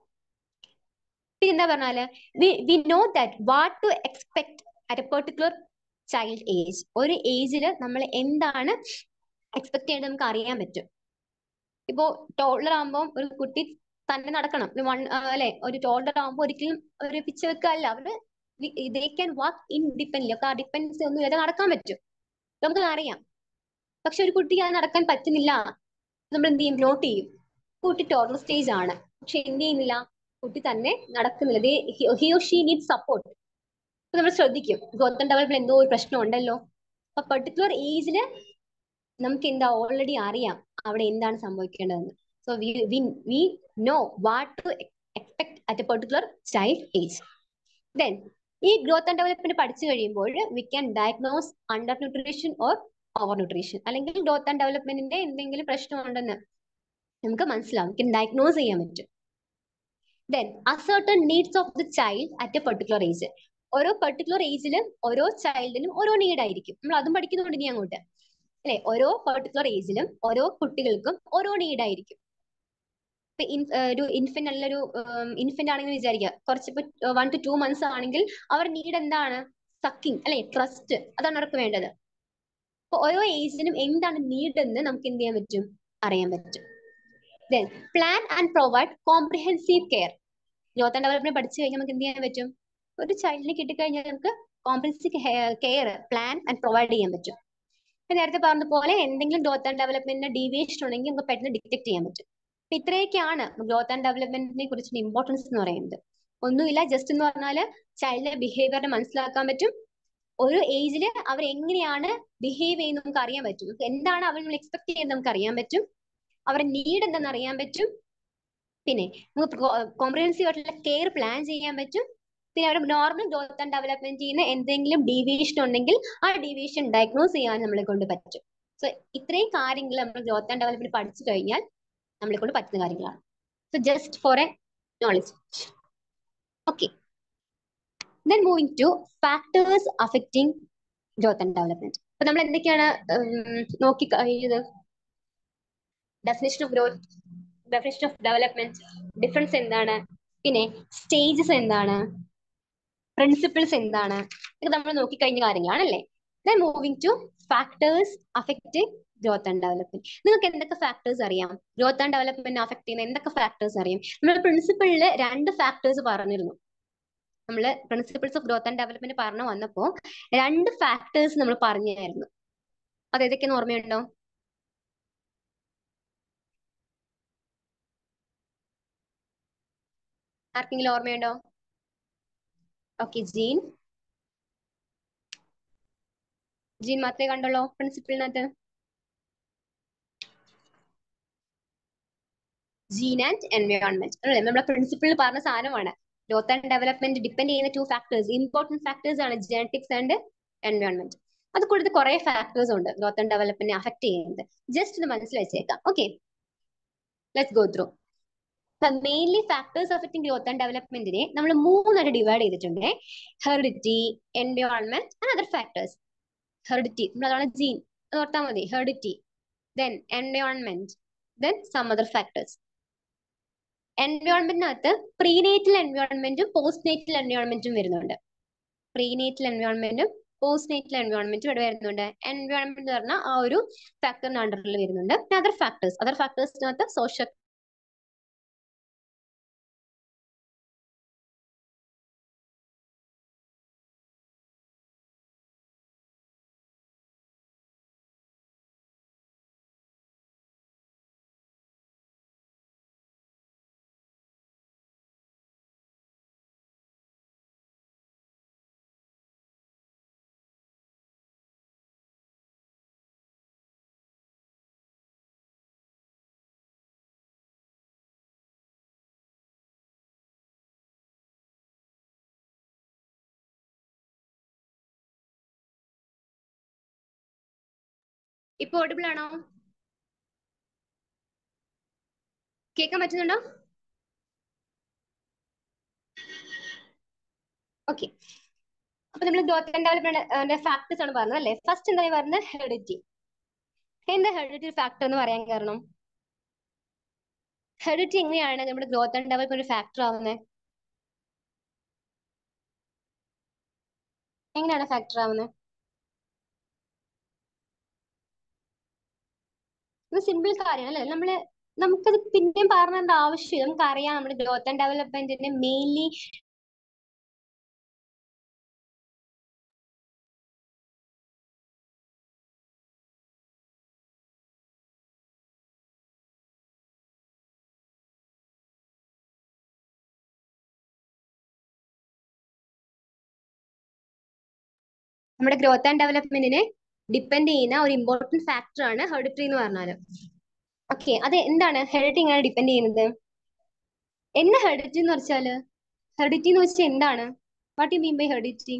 പിന്നെ എന്താ പറഞ്ഞാല് we we know that what to expect at a particular child age ഒരു ഏജിൽ നമ്മൾ എന്താണ് എക്സ്പെക്ട് ചെയ്യേണ്ടത് നമുക്ക് അറിയാൻ പറ്റും ഇപ്പോ ടോളർ ആകുമ്പോൾ ഒരു കുട്ടി തന്നെ നടക്കണം വൺ അല്ലെ ഒരു ടോൾഡർ ആകുമ്പോൾ ഒരിക്കലും ഒരു പിച്ച വെക്കല്ല അവര് ദേ ക്യാൻ വാക്ക് ഇൻഡിപെൻഡന്റ് ഒക്കെ ആ ഡിപ്പെൻഡൻസി ഒന്നും ഇല്ലാതെ നടക്കാൻ പറ്റും നമുക്ക് അറിയാം പക്ഷെ ഒരു കുട്ടിക്ക് അത് നടക്കാൻ പറ്റുന്നില്ല നമ്മൾ എന്ത് ചെയ്യും നോട്ട് ചെയ്യും കുട്ടി ടോർണർ സ്റ്റേജ് ആണ് പക്ഷെ എന്ത് ചെയ്യുന്നില്ല കുട്ടി തന്നെ നടക്കുന്നില്ല he or she need support അപ്പൊ നമ്മൾ ശ്രദ്ധിക്കും ഗ്രോത്ത് ആൻഡ് ഡെവലപ്മെന്റ് എന്തോ ഒരു പ്രശ്നം ഉണ്ടല്ലോ അപ്പൊ പെർട്ടിക്കുലർ ഏജില് നമുക്ക് എന്താ ഓൾറെഡി അറിയാം അവിടെ എന്താണ് സംഭവിക്കേണ്ടതെന്ന് so we we we know what to expect at a particular child age. Then, ഈ ഗ്രോത്ത് ആൻഡ് ഡെവലപ്മെന്റ് പഠിച്ചു കഴിയുമ്പോൾ we can diagnose under nutrition or over nutrition അല്ലെങ്കിൽ ഗ്രോത്ത് ആൻഡ് ഡെവലപ്മെന്റിന്റെ എന്തെങ്കിലും പ്രശ്നം ഉണ്ടെന്ന് നമുക്ക് മനസ്സിലാവും ക്യാൻ ഡയഗ്നോസ് ചെയ്യാൻ പറ്റും then ascertain needs of the child at a particular age ഓരോ പെർട്ടിക്കുലർ ഏജിലും ഓരോ ചൈൽഡിനും ഓരോ നീഡ് ആയിരിക്കും നമ്മൾ അതും പഠിക്കുന്നുണ്ട് ഇനി അങ്ങോട്ട് അല്ലെ ഓരോ പെർട്ടിക്കുലർ ഏജിലും ഓരോ കുട്ടികൾക്കും ഓരോ നീഡ് ആയിരിക്കും ഇപ്പൊ ഒരു ഇൻഫന്റ് നല്ലൊരു ഇൻഫന്റ് ആണെങ്കിൽ വിചാരിക്കുക കുറച്ച് ഇപ്പൊ വൺ ടു ടു മന്ത്സ് ആണെങ്കിൽ അവർ നീഡ് എന്താണ് സക്കിങ് അല്ലെ ട്രസ്റ്റ് അതാണ് അവർക്ക് വേണ്ടത് അപ്പൊ ഓരോ ഏജിനും എന്താണ് നീഡ് എന്ന് നമുക്ക് എന്ത് ചെയ്യാൻ പറ്റും അറിയാൻ പറ്റും then plan and provide comprehensive care growth and development പഠിച്ചു കഴിഞ്ഞാൽ നമുക്ക് എന്ത് ചെയ്യാൻ പറ്റും ഒരു ചൈൽഡിനെ കിട്ടിക്കഴിഞ്ഞാൽ നമുക്ക് comprehensive care plan and provide ചെയ്യാൻ പറ്റും നേരത്തെ പറഞ്ഞ പോലെ എന്തെങ്കിലും ഗ്രോത്ത് ആൻഡ് ഡെവലപ്മെന്റിന് ഡീവിയേഷൻ ഉണ്ടെങ്കിൽ നമുക്ക് പെട്ടെന്ന് ഡിറ്റക്ട് ചെയ്യാൻ പറ്റും അപ്പൊ ഇത്രയൊക്കെയാണ് ഗ്രോത്ത് ആൻഡ് ഡെവലപ്മെന്റിനെ കുറിച്ചുള്ള ഇമ്പോർട്ടൻസ് എന്ന് പറയുന്നത് ഒന്നുമില്ല ജസ്റ്റ് എന്ന് പറഞ്ഞാൽ ചൈൽഡിന്റെ ബിഹേവിയറിനെ മനസ്സിലാക്കാൻ പറ്റും ഒരു ഏജിൽ അവർ എങ്ങനെയാണ് ബിഹേവ് ചെയ്യുന്നത് നമുക്ക് അറിയാൻ പറ്റും എന്താണ് അവർ നമ്മൾ എക്സ്പെക്ട് ചെയ്യുന്നത് നമുക്ക് അറിയാൻ പറ്റും അവരുടെ നീഡ് എന്തെന്ന് അറിയാൻ പറ്റും പിന്നെ നമുക്ക് കോംപ്രിഹെൻസീവ് ആയിട്ടുള്ള കെയർ പ്ലാൻ ചെയ്യാൻ പറ്റും പിന്നെ അവർ നോർമൽ ഗ്രോത്ത് ആൻഡ് ഡെവലപ്മെന്റ് ചെയ്യുന്ന എന്തെങ്കിലും ഡീവിയേഷൻ ഉണ്ടെങ്കിൽ ആ ഡീവിയേഷൻ ഡയഗ്നോസ് ചെയ്യാൻ നമ്മളെ കൊണ്ട് പറ്റും സോ ഇത്രയും കാര്യങ്ങൾ നമ്മൾ ഗ്രോത്ത് ആൻഡ് ഡെവലപ്മെന്റ് പഠിച്ചു കഴിഞ്ഞാൽ നമ്മളെ കൊണ്ട് പറ്റുന്ന കാര്യങ്ങളാണ് So just for a knowledge. Okay. Then moving to factors affecting growth and development. അപ്പൊ നമ്മൾ എന്തൊക്കെയാണ് നോക്കി കഴിഞ്ഞത് definition of growth definition of development difference എന്താണ് പിന്നെ സ്റ്റേജസ് എന്താണ് പ്രിൻസിപ്പിൾസ് എന്താണ് ഇത് നമ്മൾ നോക്കിക്കഴിഞ്ഞ കാര്യങ്ങളാണല്ലേ then moving to factors affecting growth and development നിങ്ങൾക്ക് എന്തൊക്കെ ഫാക്ടേഴ്സ് അറിയാം ഗ്രോത്ത് ആൻഡ് ഡെവലപ്മെന്റ് അഫക്ട് ചെയ്യുന്ന എന്തൊക്കെ ഫാക്ടേഴ്സ് അറിയാം നമ്മൾ പ്രിൻസിപ്പിളിൽ രണ്ട് ഫാക്ടേഴ്സ് പറഞ്ഞിരുന്നു നമ്മൾ principles of growth and development പറഞ്ഞു വന്നപ്പോൾ രണ്ട് ഫാക്ടേഴ്സ് നമ്മൾ പറഞ്ഞായിരുന്നു അത് ഏതൊക്കെയെന്ന് ഓർമ്മയുണ്ടോ ആർക്കെങ്കിലും ഓർമ്മയുണ്ടോ ഓക്കെ ജീൻ ജീൻ മാത്രമേ കണ്ടുള്ളൂ പ്രിൻസിപ്പിളിനകത്ത് ജീൻ ആൻഡ് എൻവയോൺമെന്റ് അല്ലേ നമ്മുടെ പ്രിൻസിപ്പിൾ പറഞ്ഞ സാധനമാണ് ഗ്രോത്ത് ആൻഡ് ഡെവലപ്മെന്റ് ഡിപ്പെൻഡ് ചെയ്യുന്ന ടു ഫാക്ടേഴ്സ് ഇമ്പോർട്ടന്റ് ഫാക്ടേഴ്സ് ആണ് ജനറ്റിക്സ് ആൻഡ് എൻവയോൺമെന്റ് അത് കൂടുതൽ കുറെ ഫാക്ടേഴ്സ് ഉണ്ട് ഗ്രോത്ത് ആൻഡ് ഡെവലപ്മെന്റ് അഫക്ട് ചെയ്യുന്നത് ജസ്റ്റ് ഇത് മനസ്സിൽ വെച്ചേക്കാം okay let's go through mainly factors affecting growth and ഡെവലപ്മെന്റിനെ നമ്മൾ മൂന്നായിട്ട് ഡിവൈഡ് ചെയ്തിട്ടുണ്ട് heredity environment and other factors heredity നമ്മൾ അതാണ് ജീൻ അത് ഓർത്താൽ മതി heredity then environment then some other factors എൻവയോൺമെന്റിനകത്ത് പ്രീനേറ്റൽ എൻവയോൺമെന്റും പോസ്റ്റ് നേറ്റൽ എൻവയോൺമെന്റും വരുന്നുണ്ട് പ്രീനേറ്റൽ എൻവയോൺമെന്റും പോസ്റ്റ് നേറ്റൽ എൻവയോൺമെന്റും ഇവിടെ വരുന്നുണ്ട് എൻവയോൺമെന്റ് എന്ന് പറഞ്ഞാൽ ആ ഒരു ഫാക്ടറിന്റെ അണ്ടറിൽ വരുന്നുണ്ട് അതർ ഫാക്ടേഴ്സ് അതർ ഫാക്ടേഴ്സിനകത്ത് സോഷ്യൽ ഇപ്പൊ ഓഡിബിൾ ആണോ കേൾക്കാൻ പറ്റുന്നുണ്ടോ ഓക്കെ അപ്പൊ നമ്മൾ ഗ്രോത്ത് ആൻഡ് ഡെവലപ്മെന്റ് ഫാക്ടേഴ്സ് ആണ് പറഞ്ഞത് അല്ലേ ഫസ്റ്റ് എന്താ പറഞ്ഞത് ഹെറിഡിറ്റി എന്താ ഹെറിഡിറ്റി ഫാക്ടർ എന്ന് പറയാൻ കാരണം ഹെറിഡിറ്റി എങ്ങനെയാണ് നമ്മുടെ ഗ്രോത്ത് ആൻഡ് ഡെവലപ്മെന്റ് ഒരു ഫാക്ടർ ആവുന്നത് എങ്ങനെയാണ് ഫാക്ടർ ആവുന്നത് ഇത് സിമ്പിൾ കാര്യമാണ് അല്ലേ നമ്മള് നമുക്കത് പിന്നെയും പറഞ്ഞേണ്ട ആവശ്യം നമുക്കറിയാം നമ്മുടെ ഗ്രോത്ത് ആൻഡ് ഡെവലപ്മെന്റിന്റെ മെയിൻലി നമ്മുടെ ഗ്രോത്ത് ആൻഡ് ഡെവലപ്മെന്റിനെ ഡിപ്പെൻഡ് ചെയ്യുന്ന ഒരു ഇമ്പോർട്ടന്റ് ഫാക്ടർ ആണ് ഹെറിഡിറ്ററി എന്ന് പറഞ്ഞാൽ ഓക്കെ അത് എന്താണ് ഹെറിഡിറ്റി എങ്ങനെ ഡിപ്പെൻഡ് ചെയ്യുന്നത് എന്താ ഹെറിഡിറ്റി എന്ന് വെച്ചാല് ഹെറിഡിറ്റി എന്ന് വെച്ചാൽ എന്താണ് what you mean by heredity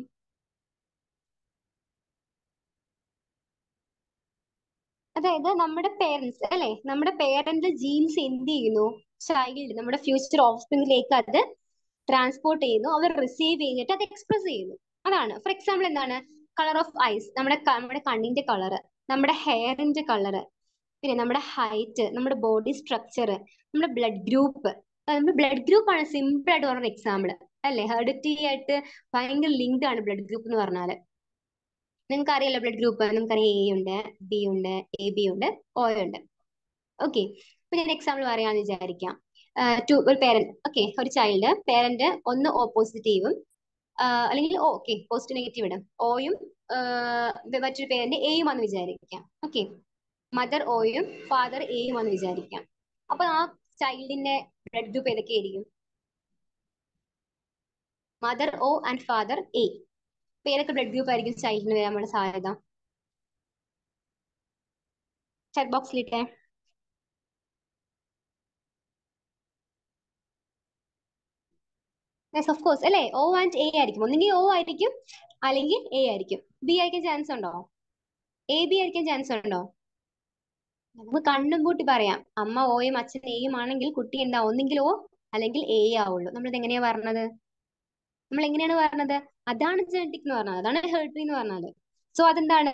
അതായത് നമ്മുടെ പേരൻസ് അല്ലെ നമ്മുടെ പേരന്റ് ജീൻസ് എന്ത് ചെയ്യുന്നു ചൈൽഡ് നമ്മുടെ ഫ്യൂച്ചർ ഓഫ്സ്പ്രിംഗിലേക്ക് അത് ട്രാൻസ്പോർട്ട് ചെയ്യുന്നു അവർ റിസീവ് ചെയ്തിട്ട് അത് എക്സ്പ്രസ് ചെയ്യുന്നു അതാണ് ഫോർ എക്സാമ്പിൾ എന്താണ് കളർ ഓഫ് ഐസ് നമ്മുടെ നമ്മുടെ കണ്ണിന്റെ കളറ് നമ്മുടെ ഹെയറിന്റെ കളറ് പിന്നെ നമ്മുടെ ഹൈറ്റ് നമ്മുടെ ബോഡി സ്ട്രക്ചർ നമ്മുടെ ബ്ലഡ് ഗ്രൂപ്പ് നമ്മുടെ ബ്ലഡ് ഗ്രൂപ്പ് ആണ് സിമ്പിൾ ആയിട്ട് പറഞ്ഞ എക്സാമ്പിൾ അല്ലെ ഹെറിഡിറ്റി ആയിട്ട് ഭയങ്കര ലിങ്ക്ഡ് ആണ് ബ്ലഡ് ഗ്രൂപ്പ് എന്ന് പറഞ്ഞാല് നിങ്ങൾക്ക് അറിയാലോ ബ്ലഡ് ഗ്രൂപ്പ് നമുക്കറിയാം എ ഉണ്ട് ബി ഉണ്ട് എ ബി ഉണ്ട് ഒ ഉണ്ട് ഓക്കെ ഇപ്പൊ ഞാൻ എക്സാമ്പിൾ പറയാന്ന് വിചാരിക്കാം ടു ഒരു പേരന്റ് ഓക്കെ ഒരു ചൈൽഡ് പേരന്റ് ഒന്ന് ഓ പോസിറ്റീവും അല്ലെങ്കിൽ ഓ ഓക്കെ പോസിറ്റീവ് നെഗറ്റീവ് ഇടും ഓയും മറ്റൊരു പേരന്റ് എയും ആണെന്ന് വിചാരിക്കാം ഓക്കെ മദർ ഓയും ഫാദർ എയും ആണെന്ന് വിചാരിക്കാം അപ്പൊ ആ ചൈൽഡിന്റെ ബ്ലഡ് ഗ്രൂപ്പ് ഏതൊക്കെയായിരിക്കും mother O and father A ഏതൊക്കെ ബ്ലഡ് ഗ്രൂപ്പ് ആയിരിക്കും ചൈൽഡിന് വരാനുള്ള സാധ്യത ചാറ്റ് ബോക്സിലിട്ടെ യെസ് ഓഫ് കോഴ്സ് അല്ലേ ഓ ആൻഡ് എ ആയിരിക്കും ഒന്നെങ്കിൽ ഓ ആയിരിക്കും അല്ലെങ്കിൽ എ ആയിരിക്കും ബി ആയിരിക്കാൻ ചാൻസ് ഉണ്ടോ എ ബി ആയിരിക്കാൻ ചാൻസ് ഉണ്ടോ നമുക്ക് കണ്ണും പൂട്ടി പറയാം അമ്മ ഓയും അച്ഛൻ എയും ആണെങ്കിൽ കുട്ടി എന്താ ഒന്നെങ്കിൽ ഓ അല്ലെങ്കിൽ എ ആവുള്ളൂ നമ്മളിത് എങ്ങനെയാ പറഞ്ഞത് നമ്മൾ എങ്ങനെയാണ് പറഞ്ഞത് അതാണ് ജനറ്റിക് എന്ന് പറഞ്ഞത് അതാണ് ഹെറിട്ടറി എന്ന് പറഞ്ഞത് സോ അതെന്താണ്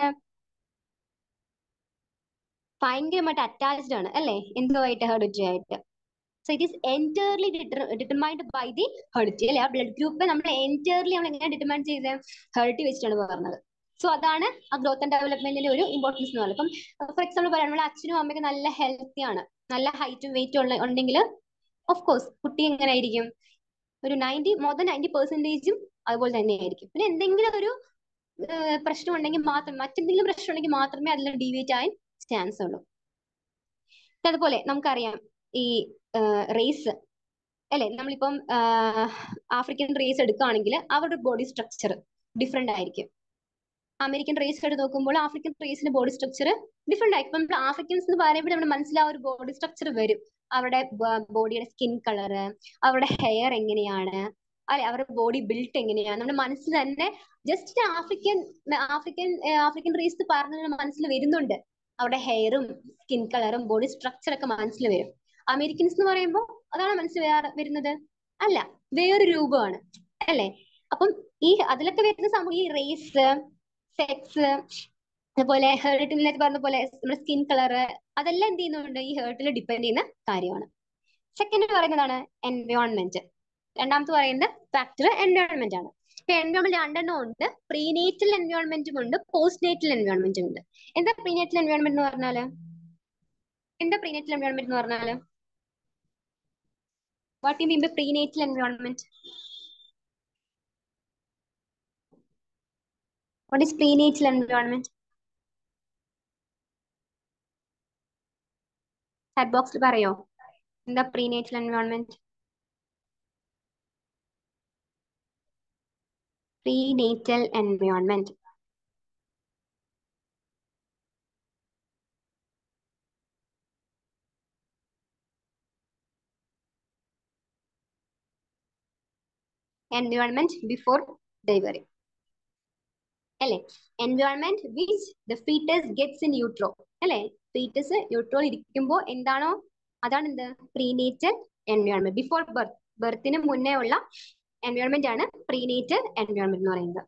ഭയങ്കരമായിട്ട് അറ്റാച്ച്ഡ് ആണ് അല്ലേ എന്തുമായിട്ട് ഹെറിഡിറ്റി ആയിട്ട് so it is entirely determined by the heredity അല്ലെ ആ ബ്ലഡ് ഗ്രൂപ്പ് നമ്മൾ എൻറ്റയർലി നമ്മൾ എങ്ങനെ ഡിറ്റർമൈൻ ചെയ്ത് ഹെറിഡിറ്റി വെച്ചിട്ടാണ് പറഞ്ഞത് സോ അതാണ് ആ ഗ്രോത്ത് ആൻഡ് ഡെവലപ്മെന്റിന്റെ ഒരു ഇമ്പോർട്ടൻസ് എന്ന് പറയുന്നത് ഇപ്പം ഫോർ എക്സാമ്പിൾ പറയാം നമ്മുടെ അച്ഛനും അമ്മയ്ക്കും നല്ല ഹെൽത്തി ആണ് നല്ല ഹൈറ്റും വെയിറ്റും ഉള്ള ഉണ്ടെങ്കിൽ ഓഫ് കോഴ്സ് കുട്ടി എങ്ങനെ ആയിരിക്കും ഒരു നയൻറ്റി മോർ ദാൻ നയൻറ്റി പെർസെന്റേജും അതുപോലെ തന്നെ ആയിരിക്കും പിന്നെ എന്തെങ്കിലും ഒരു പ്രശ്നം ഉണ്ടെങ്കിൽ മാത്രം മറ്റെന്തെങ്കിലും പ്രശ്നം ഉണ്ടെങ്കിൽ മാത്രമേ അതിൽ ഡീവിയേറ്റ് ആവാൻ ചാൻസ് ഉള്ളൂ അതുപോലെ നമുക്കറിയാം ഈ റേസ് അല്ലെ നമ്മളിപ്പം ആഫ്രിക്കൻ റേസ് എടുക്കുകയാണെങ്കിൽ അവരുടെ ബോഡി സ്ട്രക്ചർ ഡിഫറെന്റ് ആയിരിക്കും അമേരിക്കൻ റേസ് എടുത്ത് നോക്കുമ്പോൾ ആഫ്രിക്കൻ റേസിന്റെ ബോഡി സ്ട്രക്ചർ ഡിഫറെന്റ് ആയിരിക്കും നമ്മൾ ആഫ്രിക്കൻസ് എന്ന് പറയുമ്പോൾ നമ്മുടെ മനസ്സിൽ ആ ഒരു ബോഡി സ്ട്രക്ചർ വരും അവരുടെ ബോഡിയുടെ സ്കിൻ കളർ അവരുടെ ഹെയർ എങ്ങനെയാണ് അല്ലെ അവരുടെ ബോഡി ബിൽട്ട് എങ്ങനെയാണ് നമ്മുടെ മനസ്സിൽ തന്നെ just African African African race പറഞ്ഞ മനസ്സിൽ വരുന്നുണ്ട് അവരുടെ ഹെയറും സ്കിൻ കളറും ബോഡി സ്ട്രക്ചർ ഒക്കെ മനസ്സിൽ വരും അമേരിക്കൻസ് എന്ന് പറയുമ്പോൾ അതാണ് മനസ്സിൽ വരുന്നത് അല്ല വേറൊരു രൂപമാണ് അല്ലേ അപ്പം ഈ അതിലൊക്കെ വരുന്ന സംഭവം ഈ റേസ് സെക്സ് അതുപോലെ ഹേർട്ടിലേക്ക് പറഞ്ഞ പോലെ നമ്മുടെ സ്കിൻ കളർ അതെല്ലാം എന്ത് ചെയ്യുന്നുണ്ട് ഈ ഹേർട്ടിൽ ഡിപ്പെൻഡ് ചെയ്യുന്ന കാര്യമാണ് സെക്കൻഡ് പറയുന്നതാണ് എൻവയോൺമെന്റ് രണ്ടാമത്തെ പറയുന്നത് ഫാക്ടർ എൻവയോൺമെന്റ് ആണ് ഇപ്പൊ എൻവയോൺമെന്റ് രണ്ടെണ്ണം ഉണ്ട് പ്രീനേറ്റൽ എൻവയോൺമെന്റും ഉണ്ട് പോസ്റ്റ് നേറ്റൽ എൻവയോൺമെന്റും ഉണ്ട് എന്താ പ്രീനേറ്റൽ എൻവയോൺമെന്റ് എന്ന് പറഞ്ഞാല് എന്താ പ്രീനേറ്റൽ എൻവയോൺമെന്റ് എന്ന് പറഞ്ഞാല് what you mean by prenatal environment what is prenatal environment chat ബോക്സിൽ പറയോ എന്താ prenatal environment prenatal environment environment before delivery അല്ലെ environment which the fetus gets in utero അല്ലെ ഫീറ്റസ് യൂട്രോയിൽ ഇരിക്കുമ്പോൾ എന്താണോ അതാണ് എന്ത് പ്രീനേറ്റൽ എൻവയോൺമെന്റ് ബിഫോർ ബർത്ത് ബർത്തിന് മുന്നേ ഉള്ള എൻവയോൺമെന്റ് ആണ് പ്രീനേറ്റൽ എൻവയോൺമെന്റ് എന്ന് പറയുന്നത്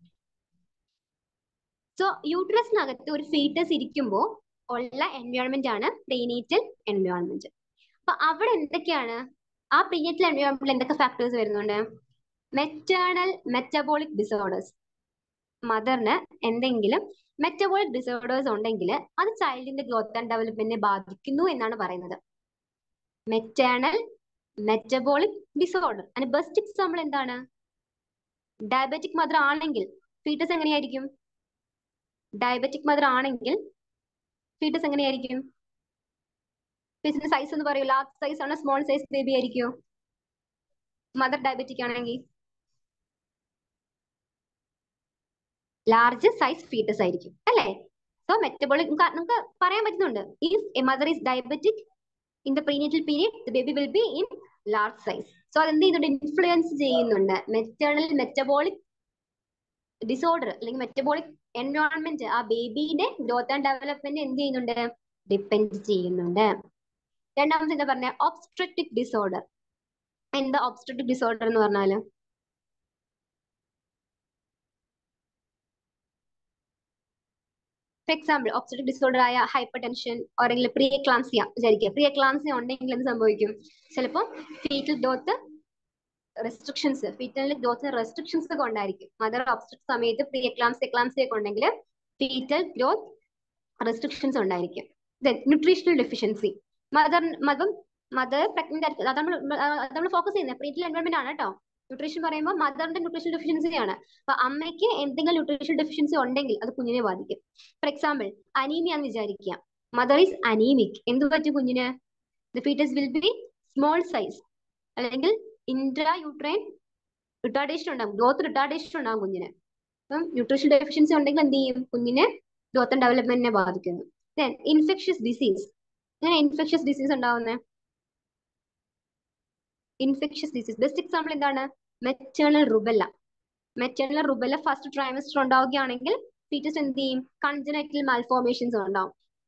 സോ യൂട്രസിനകത്ത് ഒരു ഫീറ്റസ് ഇരിക്കുമ്പോൾ ഉള്ള എൻവയോൺമെന്റ് ആണ് പ്രീനേറ്റൽ എൻവയോൺമെന്റ് അപ്പൊ അവിടെ എന്തൊക്കെയാണ് ആ പ്രീനേറ്റൽ എൻവയോൺമെന്റിൽ എന്തൊക്കെ ഫാക്ടേഴ്സ് വരുന്നുണ്ട് മെറ്റേണൽ മെറ്റബോളിക് ഡിസോർഡേഴ്സ് മദറിന് എന്തെങ്കിലും മെറ്റബോളിക് ഡിസോർഡേഴ്സ് ഉണ്ടെങ്കിൽ അത് ചൈൽഡിന്റെ ഗ്രോത്ത് ആൻഡ് ഡെവലപ്മെന്റിനെ ബാധിക്കുന്നു എന്നാണ് പറയുന്നത് മെറ്റേണൽ മെറ്റബോളിക് ഡിസോർഡർ അതിന് ബെസ്റ്റ് എക്സാമ്പിൾ എന്താണ് ഡയബറ്റിക് മദർ ആണെങ്കിൽ ഫീറ്റസ് എങ്ങനെയായിരിക്കും ഡയബറ്റിക് മദർ ആണെങ്കിൽ ഫീറ്റസ് എങ്ങനെയായിരിക്കും ഫീറ്റസിന്റെ സൈസ് എന്ന് പറയൂ ലാർജ് സൈസ് ആണോ സ്മോൾ സൈസ് ബേബി ആയിരിക്കുമോ മദർ ഡയബറ്റിക് ആണെങ്കിൽ ലാർജ് സൈസ് ഫീറ്റസ് ആയിരിക്കും അല്ലേ സോ മെറ്റബോളിക് നമുക്ക് പറയാൻ പറ്റുന്നുണ്ട് if a mother is diabetic in the prenatal period the baby will be in large size so അത് എന്ത് ചെയ്യുന്നുണ്ട് ഇൻഫ്ലുവൻസ് ചെയ്യുന്നുണ്ട് മെറ്റേണൽ മെറ്റബോളിക് ഡിസോർഡർ അല്ലെങ്കിൽ മെറ്റബോളിക് എൻവയോൺമെന്റ് ആ ബേബിയുടെ ഗ്രോത്ത് ആൻഡ് ഡെവലപ്മെന്റ് എന്ത് ചെയ്യുന്നുണ്ട് ഡിപ്പെൻഡ് ചെയ്യുന്നുണ്ട് രണ്ടാമത് എന്താ പറഞ്ഞ ഒബ്സ്ട്രക്റ്റിക് ഡിസോർഡർ എന്താ ഒബ്സ്ട്രക്റ്റിക് ഡിസോർഡർ എന്ന് പറഞ്ഞാല് ഫോർ എക്സാമ്പിൾ ഒബ്സ്ട്രക്റ്റിക് ഡിസോർഡർ ആയ ഹൈപ്പർ ടെൻഷൻ അല്ലെങ്കിൽ പ്രീ എക്ലാംസിയ വിചാരിക്കുക പ്രീ എക്ലാംസിയ ഉണ്ടെങ്കിൽ എന്ത് സംഭവിക്കും ചിലപ്പോൾ fetal growth restrictions fetal growth restrictions ഒക്കെ ഉണ്ടായിരിക്കും മദർ ഒബ്സ്ട്രക്ട് സമയത്ത് പ്രീ എക്ലാംസി എക്ലാംസി ഒക്കെ ഉണ്ടെങ്കിൽ ഫീറ്റൽ ഗ്രോത്ത് റെസ്ട്രിക്ഷൻസ് ഉണ്ടായിരിക്കും ദെൻ ന്യൂട്രീഷണൽ ഡെഫിഷ്യൻസി മദർ മതം മദർ പ്രഗ്നന്റ് ആയിരിക്കും അതാണ് നമ്മൾ ഫോക്കസ് ചെയ്യുന്നത് പ്രീറ്റൽ എൻവയോൺമെന്റ് ആണ് കേട്ടോ ന്യൂട്രീഷൻ പറയുമ്പോൾ മദറിന്റെ ന്യൂട്രീഷൻ ഡെഫിഷ്യൻസി ആണ് അപ്പൊ അമ്മയ്ക്ക് എന്തെങ്കിലും ന്യൂട്രീഷൻ ഡെഫിഷ്യൻസി ഉണ്ടെങ്കിൽ അത് കുഞ്ഞിനെ ബാധിക്കും ഫോർ എക്സാമ്പിൾ അനീമിയ എന്ന് വിചാരിക്കുക മദർ ഈസ് അനീമിക് എന്ത് പറ്റും കുഞ്ഞിന് the fetus will be small size അല്ലെങ്കിൽ ഇൻട്രാ യൂട്രൈൻ റിട്ടാർഡേഷൻ ഉണ്ടാകും ഗ്രോത്ത് റിട്ടാർഡേഷൻ ഉണ്ടാകും കുഞ്ഞിന് അപ്പം ന്യൂട്രീഷൻ ഡെഫിഷ്യൻസി ഉണ്ടെങ്കിൽ എന്ത് ചെയ്യും കുഞ്ഞിനെ ഗ്രോത്ത് ആൻഡ് ഡെവലപ്മെന്റിനെ ബാധിക്കുന്നു ദെൻ ഇൻഫെക്ഷ്യസ് ഡിസീസ് എങ്ങനെ ഇൻഫെക്ഷ്യസ് ഡിസീസ് ഉണ്ടാവുന്നത് ഇൻഫെക്ഷ്യസ് ഡിസീസ് ബെസ്റ്റ് എക്സാമ്പിൾ എന്താണ് maternal rubella maternal rubella first trimester ഉണ്ടാവുകയാണെങ്കിൽ ഫീറ്റസ് എന്ത് ചെയ്യും കൺജനൈറ്റൽ മാൽഫോർമേഷൻസ് ഉണ്ടാവും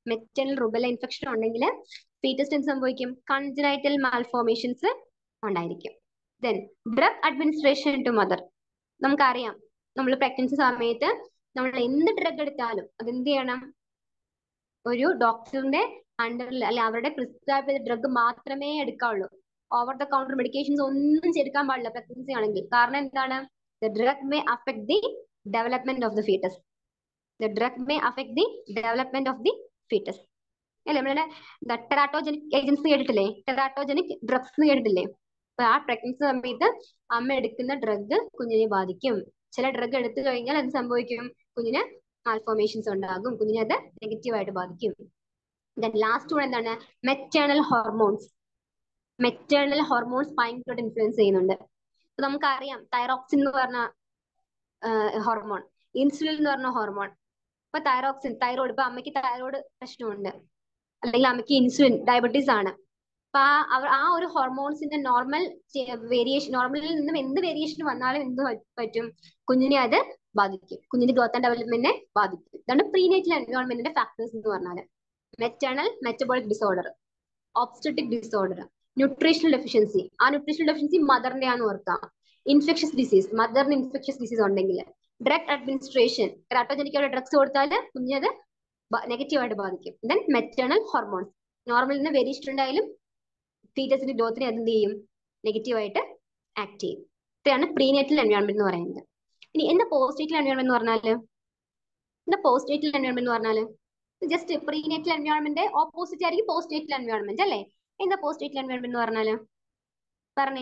മെറ്റൽ റുബല ഇൻഫെക്ഷൻ ഉണ്ടെങ്കിൽ ഫീറ്റസിന് എന്ത് സംഭവിക്കും കൺജനൈറ്റൽ മാൽഫോർമേഷൻസ് ഉണ്ടായിരിക്കും then drug administration to mother നമുക്കറിയാം നമ്മൾ പ്രഗ്നൻസി സമയത്ത് നമ്മൾ എന്ത് ഡ്രഗ് എടുത്താലും അതെന്ത് ചെയ്യണം ഒരു ഡോക്ടറിന്റെ അണ്ടറിൽ അല്ലെ അവരുടെ പ്രിസ്ക്രൈബ് ചെയ്ത ഡ്രഗ് മാത്രമേ എടുക്കാവുള്ളൂ ഓവർ ദ കൗണ്ടർ മെഡിക്കേഷൻസ് ഒന്നും ചെടുക്കാൻ പാടില്ല പ്രഗ്നൻസി ആണെങ്കിൽ കാരണം എന്താണ് the drug may affect the development of the foetus the drug may affect the development of the foetus അല്ലെ നമ്മളുടെ ടെറാട്ടോജനിക് ഏജൻസ് കേട്ടിട്ടില്ലേ ടെറാട്ടോജനിക് ഡ്രഗ്സ് കേട്ടിട്ടില്ലേ അപ്പൊ ആ പ്രഗ്നൻസി സമയത്ത് അമ്മ എടുക്കുന്ന ഡ്രഗ് കുഞ്ഞിനെ ബാധിക്കും ചില ഡ്രഗ് എടുത്തു കഴിഞ്ഞാൽ എന്ത് സംഭവിക്കും കുഞ്ഞിന് മാൽഫോർമേഷൻസ് ഉണ്ടാകും കുഞ്ഞിനെ അത് നെഗറ്റീവായിട്ട് ബാധിക്കും ദെൻ ലാസ്റ്റ് വൺ എന്താണ് മെറ്റേണൽ ഹോർമോൺസ് മെറ്റേണൽ ഹോർമോൺസ് ഭയങ്കരമായിട്ട് ഇൻഫ്ലുവൻസ് ചെയ്യുന്നുണ്ട് ഇപ്പൊ നമുക്കറിയാം തൈറോക്സിൻ എന്ന് പറഞ്ഞ ഹോർമോൺ ഇൻസുലിൻ എന്ന് പറഞ്ഞ ഹോർമോൺ ഇപ്പൊ തൈറോക്സിൻ തൈറോയ്ഡ് ഇപ്പൊ അമ്മയ്ക്ക് തൈറോയ്ഡ് പ്രശ്നമുണ്ട് അല്ലെങ്കിൽ അമ്മയ്ക്ക് ഇൻസുലിൻ ഡയബറ്റീസ് ആണ് അപ്പൊ ആ അവർ ആ ഒരു ഹോർമോൺസിന്റെ നോർമൽ വേരിയേഷൻ നോർമലിൽ നിന്നും എന്ത് വേരിയേഷൻ വന്നാലും എന്ത് പറ്റും കുഞ്ഞിനെ അത് ബാധിക്കും കുഞ്ഞിന്റെ ഗ്രോത്ത് ആൻഡ് ഡെവലപ്മെന്റിനെ ബാധിക്കും ഇതാണ് പ്രീനേറ്റൽ എൻവയോൺമെന്റിന്റെ ഫാക്ടേഴ്സ് എന്ന് പറഞ്ഞാൽ maternal metabolic disorder obstetric disorder nutritional deficiency ആ ന്യൂട്രീഷണൽ ഡെഫിഷ്യൻസി മദറിന്റെ ആണെന്ന് ഓർക്കാം ഇൻഫെക്ഷ്യസ് ഡിസീസ് മദറിന് ഇൻഫെക്ഷ്യസ് ഡിസീസ് ഉണ്ടെങ്കിൽ ഡ്രഗ് അഡ്മിനിസ്ട്രേഷൻ ടെറാട്ടോജനിക്കുള്ള ഡ്രഗ്സ് കൊടുത്താൽ കുഞ്ഞത് നെഗറ്റീവായിട്ട് ബാധിക്കും ദെൻ മെറ്റേണൽ ഹോർമോൺസ് നോർമലിൽ നിന്ന് വേരിയേഷൻ ഉണ്ടായാലും ഫീറ്റസിന്റെ ഗ്രോത്തിനെ എന്ത് ചെയ്യും നെഗറ്റീവായിട്ട് ആക്ട് ചെയ്യും ഇത്രയാണ് പ്രീനേറ്റൽ എൻവയോൺമെന്റ് എന്ന് പറയുന്നത് ഇനി എന്താ പോസ്റ്റേറ്റൽ എൻവയോൺമെന്റ് എന്ന് പറഞ്ഞാല് എന്താ പോസ്റ്റേറ്റൽ എൻവയോൺമെന്റ് എന്ന് പറഞ്ഞാല് ജസ്റ്റ് പ്രീനേറ്റൽ എൻവയോൺമെന്റ് ഓപ്പോസിറ്റ് ആയിരിക്കും പോസ്റ്റേറ്റൽ എൻവയോൺമെന്റ് അല്ലേ എന്താ പോസ്റ്റേറ്റൽ എൻവയോൺമെന്റ് എന്ന് പറഞ്ഞാല് പറഞ്ഞേ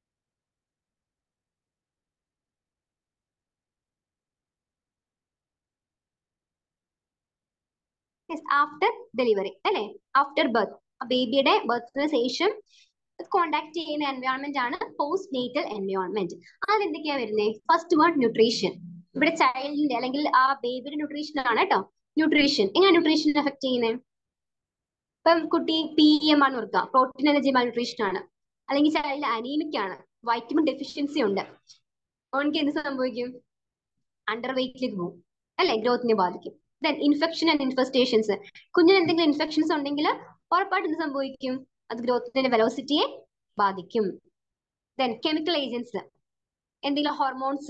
ആഫ്റ്റർ ഡെലിവറി അല്ലെ ആഫ്റ്റർ ബർത്ത് ബേബിയുടെ ബർത്തിന് ശേഷം കോണ്ടാക്ട് ചെയ്യുന്ന എൻവയോൺമെന്റ് ആണ് പോസ്റ്റ് നേറ്റൽ എൻവയോൺമെന്റ് അതിൽ എന്തൊക്കെയാ വരുന്നത് ഫസ്റ്റ് വൺ ന്യൂട്രീഷൻ ഇവിടെ ചൈൽഡിന്റെ അല്ലെങ്കിൽ ആ ബേബിയുടെ ന്യൂട്രീഷൻ ആണ് കേട്ടോ ന്യൂട്രീഷൻ എങ്ങനെ ന്യൂട്രീഷൻ എഫക്ട് ചെയ്യുന്നത് ഇപ്പം കുട്ടി പി എം ആണ് ഓർക്കുക പ്രോട്ടീൻ എനർജി ന്യൂട്രീഷൻ ആണ് അല്ലെങ്കിൽ ചൈൽഡ് അനീമിക് ആണ് വൈറ്റമിൻ ഡെഫിഷ്യൻസി ഉണ്ട് ഓൺക്ക് എന്ത് സംഭവിക്കും അണ്ടർ വെയിറ്റിലേക്ക് പോകും അല്ലെ ഗ്രോത്തിനെ ബാധിക്കും ദെൻ ഇൻഫെക്ഷൻ ആൻഡ് ഇൻഫെസ്റ്റേഷൻസ് കുഞ്ഞിന് എന്തെങ്കിലും ഇൻഫെക്ഷൻസ് ഉണ്ടെങ്കിൽ ഉറപ്പായിട്ട് എന്ത് സംഭവിക്കും അത് ഗ്രോത്തിന്റെ വെലോസിറ്റിയെ ബാധിക്കും ദെൻ കെമിക്കൽ ഏജൻസ് എന്തെങ്കിലും ഹോർമോൺസ്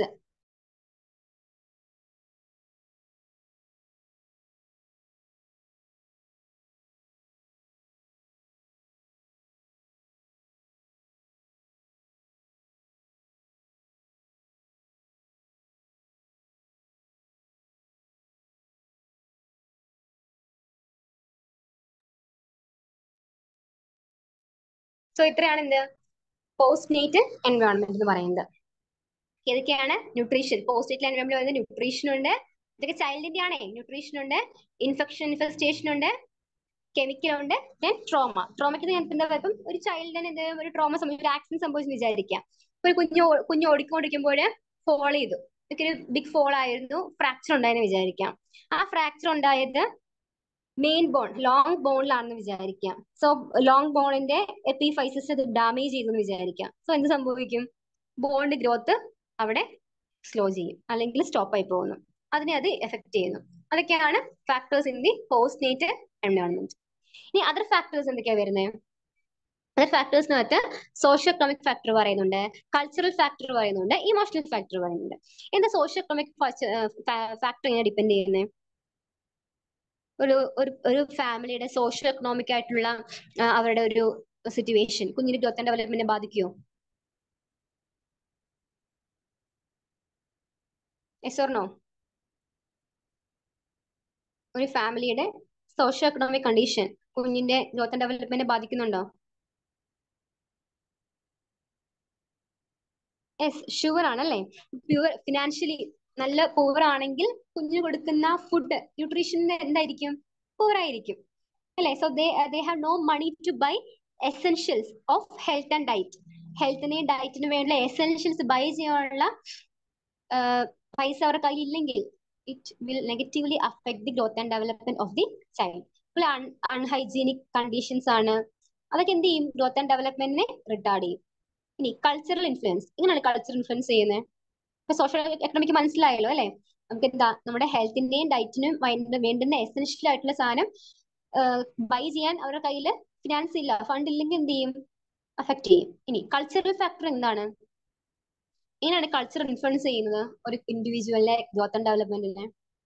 സോ ഇത്രയാണ് എന്ത് പോസ്റ്റ് നേറ്റ് എൻവയോൺമെന്റ് എന്ന് പറയുന്നത് ഏതൊക്കെയാണ് ന്യൂട്രീഷൻ പോസ്റ്റ് നേറ്റൽ എൻവയോൺമെന്റ് പറയുന്നത് ന്യൂട്രീഷൻ ഉണ്ട് ഇതൊക്കെ ചൈൽഡിന്റെ ആണേ ന്യൂട്രീഷൻ ഉണ്ട് ഇൻഫെക്ഷൻ ഇൻഫെസ്റ്റേഷൻ ഉണ്ട് കെമിക്കൽ ഉണ്ട് ദെൻ ട്രോമ ട്രോമയ്ക്ക് എന്താ ഇപ്പം ഒരു ചൈൽഡിന് എന്ത് ഒരു ട്രോമ സംഭവിച്ചു ഒരു ആക്സിഡന്റ് സംഭവിച്ചെന്ന് വിചാരിക്കാം ഒരു കുഞ്ഞു കുഞ്ഞു ഓടിക്കൊണ്ടിരിക്കുമ്പോൾ ഫോൾ ചെയ്തു ഇതൊക്കെ ഒരു ബിഗ് ഫോൾ ആയിരുന്നു ഫ്രാക്ചർ ഉണ്ടായെന്ന് വിചാരിക്കാം ആ ഫ്രാക്ചർ ഉണ്ടായത് മെയിൻ ബോൺ ലോങ് ബോണിലാണെന്ന് വിചാരിക്കാം സോ ലോങ് ബോണിന്റെ എപ്പിഫൈസസ് അത് ഡാമേജ് ചെയ്തെന്ന് വിചാരിക്കാം സോ എന്ത് സംഭവിക്കും ബോണ്ട് ഗ്രോത്ത് അവിടെ സ്ലോ ചെയ്യും അല്ലെങ്കിൽ സ്റ്റോപ്പ് ആയി പോകുന്നു അതിനെ അത് എഫക്ട് ചെയ്യുന്നു അതൊക്കെയാണ് factors in the postnatal environment ഇനി അതർ ഫാക്ടേഴ്സ് എന്തൊക്കെയാണ് വരുന്നത് അതർ ഫാക്ടേഴ്സിനകത്ത് സോഷ്യോ എക്കണോമിക് ഫാക്ടർ പറയുന്നുണ്ട് കൾച്ചറൽ ഫാക്ടർ പറയുന്നുണ്ട് ഇമോഷണൽ ഫാക്ടർ പറയുന്നുണ്ട് എന്താ സോഷ്യോ എക്കണോമിക് ഫാക്ടർ എങ്ങനെ ഡിപ്പെൻഡ് ചെയ്യുന്നത് ഒരു ഒരു ഒരു ഫാമിലിയുടെ സോഷ്യോ എക്കണോമിക് ആയിട്ടുള്ള അവരുടെ ഒരു സിറ്റുവേഷൻ കുഞ്ഞിന് ഗ്രോത്ത് ആൻഡ് ഡെവലപ്മെന്റിനെ ബാധിക്കുമോ യെസ് ഓർ നോ ഒരു ഫാമിലിയുടെ സോഷ്യോ എക്കണോമിക് കണ്ടീഷൻ കുഞ്ഞിന്റെ ഗ്രോത്ത് ആൻഡ് ഡെവലപ്മെന്റിനെ ബാധിക്കുന്നുണ്ടോ യെസ് ഷുവർ ആണല്ലേ പ്യുവർ ഫിനാൻഷ്യലി നല്ല പൂവർ ആണെങ്കിൽ കുഞ്ഞിന് കൊടുക്കുന്ന ഫുഡ് ന്യൂട്രീഷന് എന്തായിരിക്കും പൂർ ആയിരിക്കും അല്ലെ so they they have no money to buy essentials of health and diet ഹെൽത്തിനെയും ഡയറ്റിന് വേണ്ടിയുള്ള എസെൻഷ്യൽസ് ബൈ ചെയ്യാനുള്ള പൈസ അവരുടെ കയ്യിൽ ഇല്ലെങ്കിൽ it will negatively affect the growth and development of the child ഇപ്പോൾ അൺഹൈജീനിക് കണ്ടീഷൻസ് ആണ് അതൊക്കെ എന്ത് ചെയ്യും ഗ്രോത്ത് ആൻഡ് ഡെവലപ്മെന്റിനെ റിട്ടാർഡ് ചെയ്യും ഇനി കൾച്ചറൽ ഇൻഫ്ലുവൻസ് എങ്ങനെയാണ് കൾച്ചർ ഇൻഫ്ലുവൻസ് ചെയ്യുന്നത് ഇപ്പൊ സോഷ്യൽ എക്കണോമിക് മനസ്സിലായല്ലോ അല്ലെ നമുക്ക് എന്താ നമ്മുടെ ഹെൽത്തിന്റെയും ഡയറ്റിനും വേണ്ടുന്ന എസെൻഷ്യൽ ആയിട്ടുള്ള സാധനം ബൈ ചെയ്യാൻ അവരുടെ കയ്യിൽ ഫിനാൻസ് ഇല്ല ഫണ്ട് ഇല്ലെങ്കിൽ എന്ത് ചെയ്യും അഫക്റ്റ് ചെയ്യും ഇനി കൾച്ചറൽ ഫാക്ടർ എന്താണ് എങ്ങനെയാണ് കൾച്ചർ ഇൻഫ്ലുവൻസ് ചെയ്യുന്നത് ഒരു ഇൻഡിവിജ്വലിന്റെ ഗ്രോത്ത് ആൻഡ് ഡെവലപ്മെന്റിനെ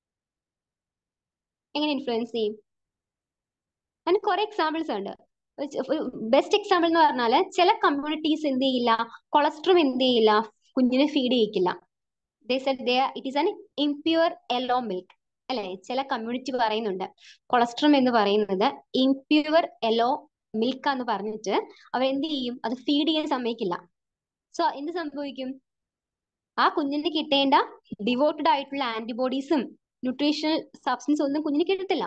എങ്ങനെ ഇൻഫ്ലുവൻസ് ചെയ്യും അതിന് കുറെ എക്സാമ്പിൾസ് ഉണ്ട് ബെസ്റ്റ് എക്സാമ്പിൾ എന്ന് പറഞ്ഞാല് ചില കമ്മ്യൂണിറ്റീസ് എന്ത് ചെയ്യില്ല കൊളസ്ട്രോം എന്ത് ചെയ്യില്ല കുഞ്ഞിനെ ഫീഡ് ചെയ്യിക്കില്ല it is an impure yellow milk അല്ലെ ചില കമ്മ്യൂണിറ്റി പറയുന്നുണ്ട് കൊളസ്ട്രോം എന്ന് പറയുന്നത് ഇംപ്യൂർ എല്ലോ മിൽക്ക് എന്ന് പറഞ്ഞിട്ട് അവർ എന്ത് ചെയ്യും അത് ഫീഡ് ചെയ്യാൻ സമ്മതിക്കില്ല സോ എന്ത് സംഭവിക്കും ആ കുഞ്ഞിന് കിട്ടേണ്ട ഡിവോട്ടഡ് ആയിട്ടുള്ള ആന്റിബോഡീസും ന്യൂട്രീഷണൽ സബ്സ്റ്റൻസ് ഒന്നും കുഞ്ഞിന് കിട്ടത്തില്ല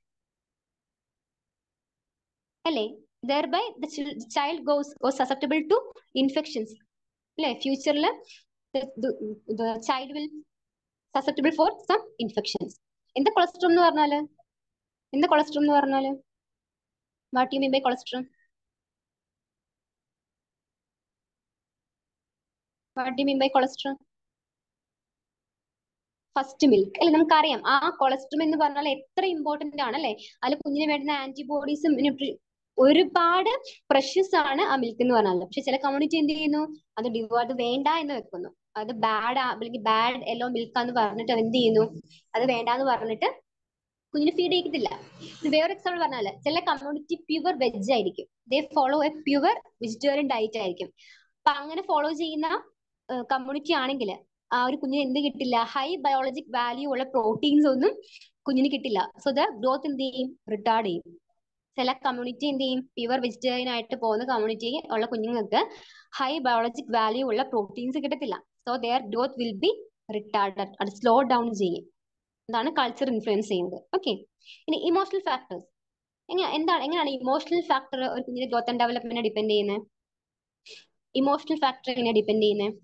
അല്ലേ thereby the child goes goes susceptible to infections അല്ലേ ഫ്യൂച്ചറിൽ child will susceptible for some infections എന്താ കൊളസ്ട്രോം എന്ന് പറഞ്ഞാല് എന്താ കൊളസ്ട്രോം എന്ന് പറഞ്ഞാല് what you mean by colostrum what you mean by colostrum first milk അല്ലെ നമുക്കറിയാം ആ കൊളസ്ട്രോം എന്ന് പറഞ്ഞാൽ എത്ര ഇമ്പോർട്ടന്റ് ആണ് അല്ലെ അതിൽ കുഞ്ഞിന് വേണ്ടുന്ന ആന്റിബോഡീസും ഒരുപാട് പ്രഷ്യസ് ആണ് ആ മിൽക്ക് എന്ന് പറഞ്ഞാൽ പക്ഷെ ചില കമ്മ്യൂണിറ്റി എന്ത് ചെയ്യുന്നു അത് ഡിവോ അത് വേണ്ട എന്ന് വെക്കുന്നു അത് ബാഡ് അല്ലെങ്കിൽ ബാഡ് എല്ലോ മിൽക്ക് എന്ന് പറഞ്ഞിട്ട് എന്ത് ചെയ്യുന്നു അത് വേണ്ട എന്ന് പറഞ്ഞിട്ട് കുഞ്ഞിന് ഫീഡ് ചെയ്യത്തില്ല വേറെ എക്സാമ്പിൾ പറഞ്ഞാല് ചില കമ്മ്യൂണിറ്റി പ്യുവർ വെജ് ആയിരിക്കും they follow a pure vegetarian diet ആയിരിക്കും അപ്പൊ അങ്ങനെ ഫോളോ ചെയ്യുന്ന കമ്മ്യൂണിറ്റി ആണെങ്കിൽ ആ ഒരു കുഞ്ഞിന് എന്ത് കിട്ടില്ല ഹൈ ബയോളജിക് വാല്യൂ ഉള്ള പ്രോട്ടീൻസ് ഒന്നും കുഞ്ഞിന് കിട്ടില്ല സോ ദ ഗ്രോത്ത് എന്ത് ചെയ്യും റിട്ടാർഡ് ചെയ്യും ചില കമ്മ്യൂണിറ്റി എന്ത് ചെയ്യും പ്യുവർ വെജിറ്റേറിയൻ ആയിട്ട് പോകുന്ന കമ്മ്യൂണിറ്റി ഉള്ള കുഞ്ഞുങ്ങൾക്ക് ഹൈ ബയോളജിക് വാല്യൂ ഉള്ള പ്രോട്ടീൻസ് കിട്ടത്തില്ല so their growth will be retarded അത് സ്ലോ ഡൗൺ ചെയ്യും ഇതാണ് കൾച്ചർ ഇൻഫ്ലുവൻസ് ചെയ്യുന്നത് ഓക്കെ ഇനി ഇമോഷണൽ ഫാക്ടേഴ്സ് എങ്ങനെ എന്താണ് എങ്ങനെയാണ് ഇമോഷണൽ ഫാക്ടർ ഒരു കുഞ്ഞിന്റെ ഗ്രോത്ത് ആൻഡ് ഡെവലപ്മെന്റിനെ ഡിപ്പെൻഡ് ചെയ്യുന്നത് ഇമോഷണൽ ഫാക്ടർ എങ്ങനെയാണ് ഡിപ്പെൻഡ് ചെയ്യുന്നത്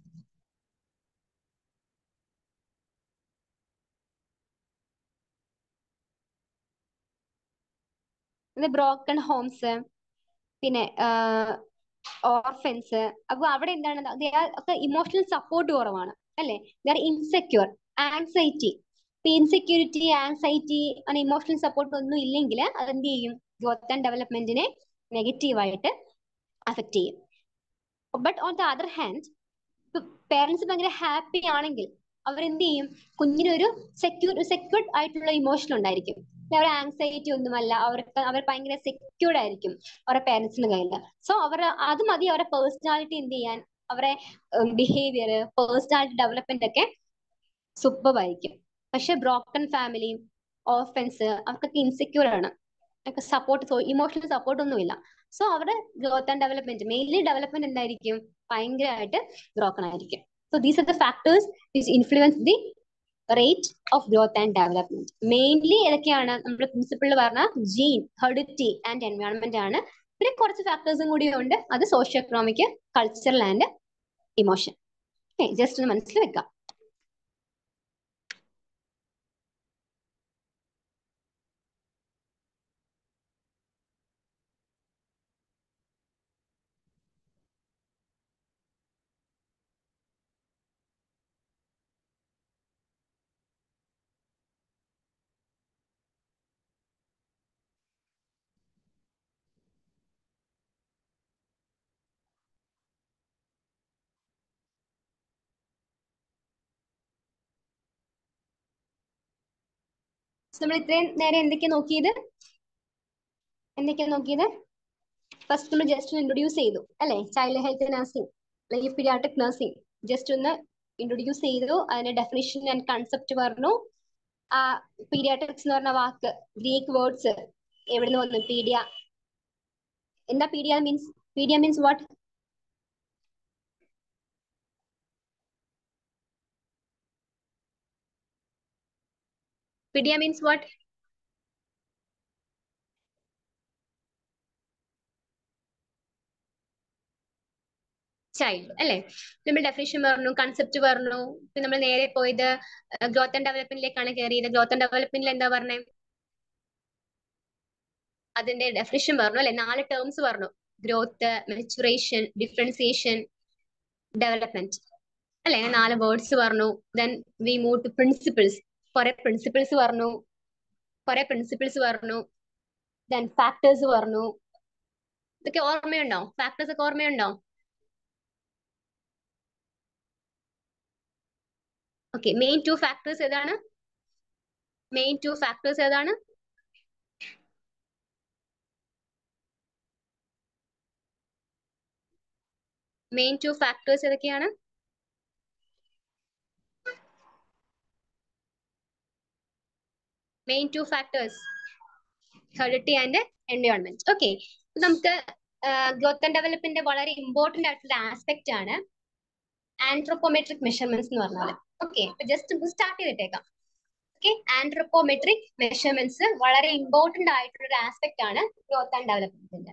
ബ്രോക്കൺ ഹോംസ് പിന്നെ ഓർഫൻസ് അപ്പൊ അവിടെ എന്താണ് ഒക്കെ ഇമോഷണൽ സപ്പോർട്ട് കുറവാണ് അല്ലെ ദർ ഇൻസെക്യൂർ ആൻസൈറ്റി ഇപ്പൊ ഇൻസെക്യൂരിറ്റി ആൻസൈറ്റി അങ്ങനെ ഇമോഷണൽ സപ്പോർട്ട് ഒന്നും ഇല്ലെങ്കിൽ അതെന്ത് ചെയ്യും ഗ്രോത്ത് ആൻഡ് ഡെവലപ്മെന്റിനെ നെഗറ്റീവായിട്ട് അഫക്ട് ചെയ്യും but on the other hand parents ഭയങ്കര ഹാപ്പി ആണെങ്കിൽ അവരെന്ത് ചെയ്യും കുഞ്ഞിനൊരു സെക്യൂർ സെക്യൂർഡ് ആയിട്ടുള്ള ഇമോഷൻ ഉണ്ടായിരിക്കും അവർ ആങ്സൈറ്റി ഒന്നുമല്ല അവർക്ക് അവർ ഭയങ്കര സെക്യൂർഡ് ആയിരിക്കും അവരുടെ പേരൻസിന്റെ കയ്യിൽ സോ അവർ അത് മതി അവരുടെ പേഴ്സണാലിറ്റി എന്ത് ചെയ്യാൻ അവരുടെ ബിഹേവിയർ പേഴ്സണാലിറ്റി ഡെവലപ്മെന്റ് ഒക്കെ സൂപ്പർ ആയിരിക്കും പക്ഷെ ബ്രോക്കൺ ഫാമിലി ഓഫൻസ് അവർക്കൊക്കെ ഇൻസെക്യൂർ ആണ് ഒക്കെ സപ്പോർട്ട് ഇമോഷണൽ സപ്പോർട്ട് ഒന്നുമില്ല സോ അവരുടെ growth and development mainly development എന്തായിരിക്കും ഭയങ്കരമായിട്ട് ബ്രോക്കൺ ആയിരിക്കും so these are the factors which influence the rate of growth and development mainly ഏതൊക്കെയാണ് നമ്മുടെ പ്രിൻസിപ്പിൾ പറഞ്ഞ ജീൻ ഹെറിഡിറ്റി ആൻഡ് എൻവയോൺമെന്റ് ആണ് പിന്നെ കുറച്ച് ഫാക്ടേഴ്സും കൂടി ഉണ്ട് അത് socio economic cultural and emotion just ഒന്ന് മനസ്സിൽ വെക്കാം നമ്മൾ ഇത്രയും നേരം എന്തൊക്കെയാ നോക്കിയത് എന്തൊക്കെയാ നോക്കിയത് ഫസ്റ്റ് നമ്മൾ ജസ്റ്റ് ഒന്ന് ഇൻട്രൊഡ്യൂസ് ചെയ്തു അല്ലെ ചൈൽഡ് ഹെൽത്ത് നഴ്സിംഗ് അല്ലെങ്കിൽ പീഡിയാട്രിക് നഴ്സിംഗ് ജസ്റ്റ് ഒന്ന് ഇൻട്രൊഡ്യൂസ് ചെയ്തു അതിന്റെ ഡെഫിനിഷൻ ആൻഡ് കൺസെപ്റ്റ് പറഞ്ഞു ആ പീഡിയാട്രിക്സ് എന്ന് പറഞ്ഞ വാക്ക് ഗ്രീക്ക് വേർഡ്സ് എവിടുന്ന് വന്നു പീഡിയ എന്താ pedia means pedia means what pedia means what child അല്ലെ നമ്മൾ ഡെഫിനേഷൻ പറഞ്ഞു കൺസെപ്റ്റ് പറഞ്ഞു പിന്നെ നമ്മൾ നേരെ പോയത് ഗ്രോത്ത് ആൻഡ് ഡെവലപ്മെന്റിലേക്കാണ് കയറിയത് ഗ്രോത്ത് ആൻഡ് ഡെവലപ്മെന്റിൽ എന്താ പറഞ്ഞത് അതിന്റെ ഡെഫിനേഷൻ പറഞ്ഞു അല്ലെ നാല് ടേംസ് പറഞ്ഞു ഗ്രോത്ത് മെച്ചുറേഷൻ ഡിഫറൻസിയേഷൻ ഡെവലപ്മെന്റ് അല്ലെ നാല് വേർഡ്സ് പറഞ്ഞു then we move to principles കുറെ പ്രിൻസിപ്പിൾസ് പറഞ്ഞു കുറെ പ്രിൻസിപ്പിൾസ് പറഞ്ഞു ദെൻ ഫാക്ടേഴ്സ് പറഞ്ഞു ഇതൊക്കെ ഓർമ്മയുണ്ടോ ഫാക്ടേഴ്സ് ഒക്കെ ഓർമ്മയുണ്ടോ ഓക്കെ മെയിൻ ടു ഫാക്ടേഴ്സ് ഏതാണ് മെയിൻ ടു ഫാക്ടേഴ്സ് ഏതാണ് മെയിൻ ടു ഫാക്ടേഴ്സ് ഏതൊക്കെയാണ് main two factors heredity and environment okay നമുക്ക് ഗ്രോത്ത് ആൻഡ് ഡെവലപ്മെന്റ് വളരെ ഇമ്പോർട്ടന്റ് ആയിട്ടുള്ള ആസ്പെക്ട് ആണ് ആൻട്രോപ്പോമെട്രിക് മെഷർമെന്റ്സ് എന്ന് പറഞ്ഞാൽ ഓക്കെ ജസ്റ്റ് സ്റ്റാർട്ട് ചെയ്തിട്ടേക്കാം ഓക്കെ ആൻട്രോപ്പോമെട്രിക് മെഷർമെന്റ്സ് വളരെ ഇമ്പോർട്ടന്റ് ആയിട്ടുള്ള ഒരു ആസ്പെക്ട് ആണ് ഗ്രോത്ത് ആൻഡ് ഡെവലപ്മെന്റിന്റെ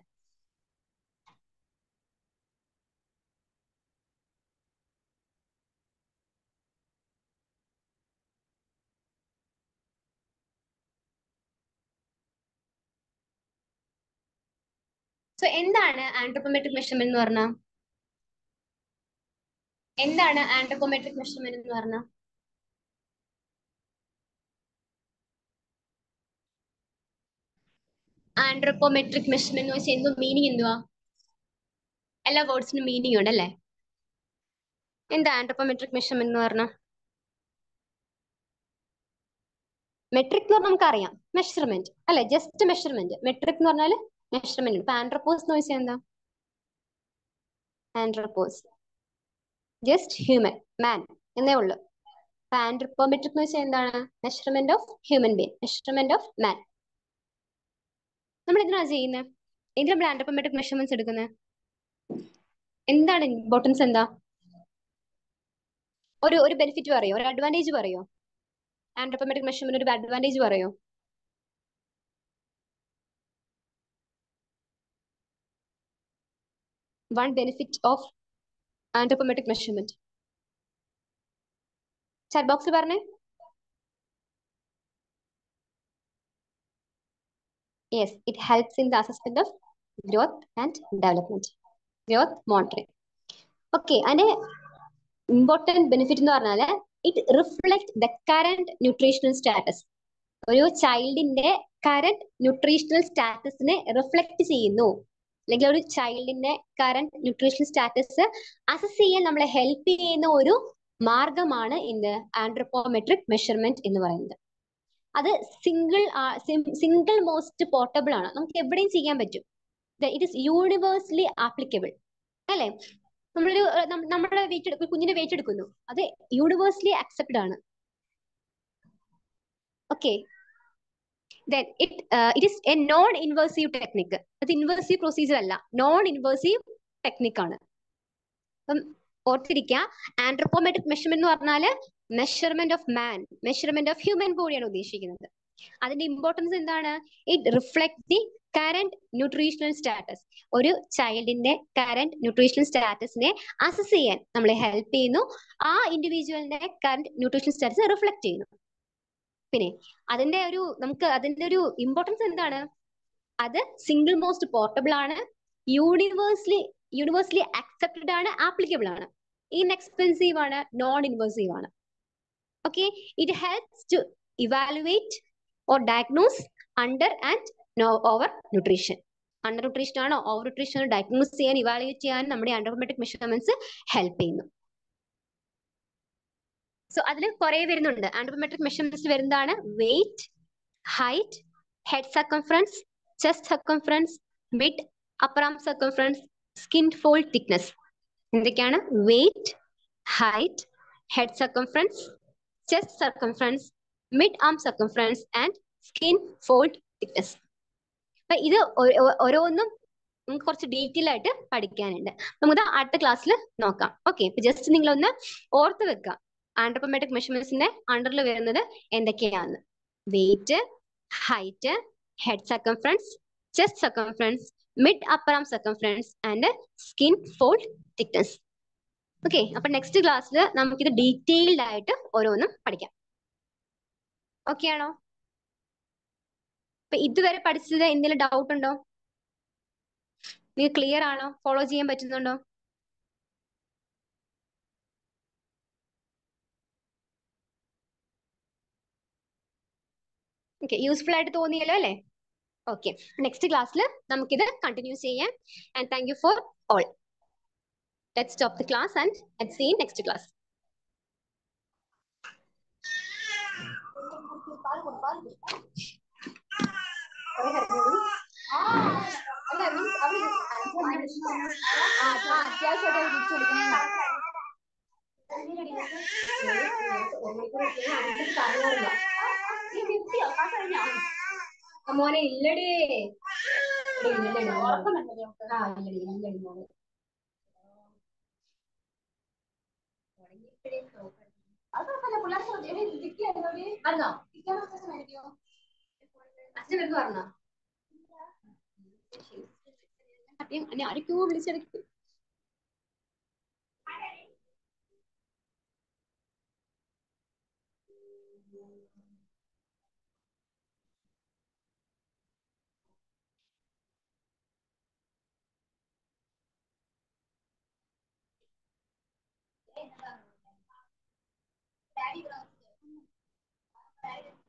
സോ എന്താണ് ആൻട്രോപ്പോമെട്രിക് മെഷർമെന്റ് എന്ന് പറഞ്ഞാൽ എന്താണ് ആൻട്രോപ്പോമെട്രിക് മെഷർമെന്റ് എന്ന് പറഞ്ഞാൽ ആൻട്രോപ്പോമെട്രിക് മെഷർമെന്റ് എന്ന് വെച്ചാൽ എന്തോ മീനിങ് എന്തുവാ എല്ലാ വേർഡ്സിനും മീനിങ് ഉണ്ട് അല്ലേ എന്താ ആൻട്രോപ്പോമെട്രിക് മെഷർമെന്റ് എന്ന് പറഞ്ഞാൽ മെട്രിക് എന്ന് പറഞ്ഞാൽ നമുക്കറിയാം മെഷർമെന്റ് അല്ലെ ജസ്റ്റ് മെഷർമെന്റ് മെട്രിക് എന്ന് പറഞ്ഞാൽ മെഷർമെന്റ് ഇപ്പൊ ആൻട്രോപോസ് എന്ന് വെച്ചാൽ എന്താ ആൻട്രോപോസ് ജസ്റ്റ് ഹ്യൂമൻ മാൻ എന്നേ ഉള്ളൂ അപ്പൊ ആൻട്രോപ്പോമെട്രിക് എന്ന് വെച്ചാൽ എന്താണ് measurement of human being measurement of man നമ്മൾ എന്തിനാണ് ചെയ്യുന്നത് എന്തിനാ നമ്മൾ ആൻട്രോപ്പോമെട്രിക് മെഷർമെന്റ്സ് എടുക്കുന്നത് എന്താണ് ഇമ്പോർട്ടൻസ് എന്താ ഒരു ഒരു ബെനിഫിറ്റ് പറയോ ഒരു അഡ്വാൻറ്റേജ് പറയോ ആൻട്രോപ്പോമെട്രിക് മെഷർമെന്റ് ഒരു അഡ്വാൻറ്റേജ് പറയോ one benefit of anthropometric measurement chat ബോക്സിൽ പറഞ്ഞേ yes it helps in the assessment of growth and development growth monitoring okay അതിന്റെ ഇമ്പോർട്ടൻറ്റ് ബെനിഫിറ്റ് എന്ന് പറഞ്ഞാൽ it reflect the current nutritional status ഒരു ചൈൽഡിന്റെ കറന്റ് ന്യൂട്രീഷണൽ സ്റ്റാറ്റസിനെ റിഫ്ലക്ട് ചെയ്യുന്നു അല്ലെങ്കിൽ ഒരു ചൈൽഡിന്റെ കറന്റ് ന്യൂട്രീഷണൽ സ്റ്റാറ്റസ് അസസ് ചെയ്യാൻ നമ്മളെ ഹെൽപ്പ് ചെയ്യുന്ന ഒരു മാർഗമാണ് ഇന്ന് ആൻഡ്രോപ്പോമെട്രിക് മെഷർമെന്റ് എന്ന് പറയുന്നത് അത് സിംഗിൾ സിംഗിൾ മോസ്റ്റ് പോർട്ടബിൾ ആണ് നമുക്ക് എവിടെയും ചെയ്യാൻ പറ്റും ഇറ്റ് ഇസ് യൂണിവേഴ്സലി ആപ്ലിക്കബിൾ അല്ലെ നമ്മളൊരു നമ്മുടെ വെയിറ്റ് കുഞ്ഞിന്റെ വെയിറ്റ് എടുക്കുന്നു അത് യൂണിവേഴ്സലി അക്സെപ്റ്റഡ് ആണ് okay then it it is a non invasive technique അത് ഇൻവേഴ്സീവ് പ്രൊസീജിയർ അല്ല നോൺ ഇൻവേഴ്സീവ് ടെക്നിക് ആണ് അപ്പം ഓർത്തിരിക്കുക ആൻഡ്രോപ്പോമെട്രിക് മെഷർമെന്റ് എന്ന് പറഞ്ഞാല് measurement of man measurement of human ബോഡിയാണ് ഉദ്ദേശിക്കുന്നത് അതിന്റെ ഇമ്പോർട്ടൻസ് എന്താണ് it reflect the current nutritional status ഒരു ചൈൽഡിന്റെ കറന്റ് ന്യൂട്രീഷണൽ സ്റ്റാറ്റസിനെ അസസ് ചെയ്യാൻ നമ്മളെ ഹെൽപ്പ് ചെയ്യുന്നു ആ ഇൻഡിവിജ്വലിന്റെ കറന്റ് ന്യൂട്രീഷണൽ സ്റ്റാറ്റസ് റിഫ്ലക്ട് ചെയ്യുന്നു പിന്നെ അതിന്റെ ഒരു നമുക്ക് അതിന്റെ ഒരു ഇമ്പോർട്ടൻസ് എന്താണ് അത് സിംഗിൾ മോസ്റ്റ് പോർട്ടബിൾ ആണ് യൂണിവേഴ്സലി യൂണിവേഴ്സലി അക്സെപ്റ്റഡ് ആണ് ആപ്ലിക്കബിൾ ആണ് ഇൻഎക്സ്പെൻസീവ് ആണ് നോൺ ഇൻവേഴ്സീവ് ആണ് okay it helps to evaluate or diagnose under and no over nutrition under nutrition ആണോ ഓവർ ന്യൂട്രീഷൻ ആണോ ഡയഗ്നോസ് ചെയ്യാൻ ഇവാലുവേറ്റ് ചെയ്യാൻ നമ്മുടെ ആൻഡ്രോമെട്രിക് മെഷർമെന്റ്സ് ഹെൽപ്പ് ചെയ്യുന്നു സോ അതിൽ കുറെ വരുന്നുണ്ട് ആൻഡ്രോമെട്രിക് മെഷർമെന്റ്സ് വരുന്നതാണ് weight height head circumference chest circumference mid upper arm circumference skin fold thickness എന്തൊക്കെയാണ് weight height head circumference chest circumference mid arm circumference and skin fold thickness അപ്പൊ ഇത് ഓരോന്നും നമുക്ക് കുറച്ച് ഡീറ്റെയിൽ ആയിട്ട് പഠിക്കാനുണ്ട് നമുക്ക് അടുത്ത ക്ലാസ്സിൽ നോക്കാം ഓക്കെ ഇപ്പൊ ജസ്റ്റ് നിങ്ങൾ ഒന്ന് ഓർത്ത് വെക്കുക ആൻഡ്രോപ്പോമെട്രിക് മെഷർമെന്റ്സിന്റെ അണ്ടറിൽ വരുന്നത് എന്തൊക്കെയാണ് weight height head circumference chest circumference mid upper arm circumference and skin fold thickness okay അപ്പൊ നെക്സ്റ്റ് ക്ലാസ്സിൽ നമുക്കിത് ഡീറ്റെയിൽഡ് ആയിട്ട് ഓരോന്നും പഠിക്കാം ഓക്കെ ആണോ ഇപ്പൊ ഇതുവരെ പഠിച്ചത് എന്തെങ്കിലും ഡൗട്ട് ഉണ്ടോ നിങ്ങൾക്ക് ക്ലിയർ ആണോ ഫോളോ ചെയ്യാൻ പറ്റുന്നുണ്ടോ ഓക്കെ യൂസ്ഫുൾ ആയിട്ട് തോന്നിയല്ലോ അല്ലേ ഓക്കെ നെക്സ്റ്റ് ക്ലാസ്സിൽ നമുക്കിത് കണ്ടിന്യൂ ചെയ്യാം and thank you for all let stop the class and let see next class മോനെ ഇല്ലടി ആ ഇല്ലടി ഇല്ലടി മോനെ പറഞ്ഞോ അച്ഛൻ വരുന്നു പറഞ്ഞോ എന്നെ ആരൊക്കെയോ വിളിച്ചെടുക്കും Daddy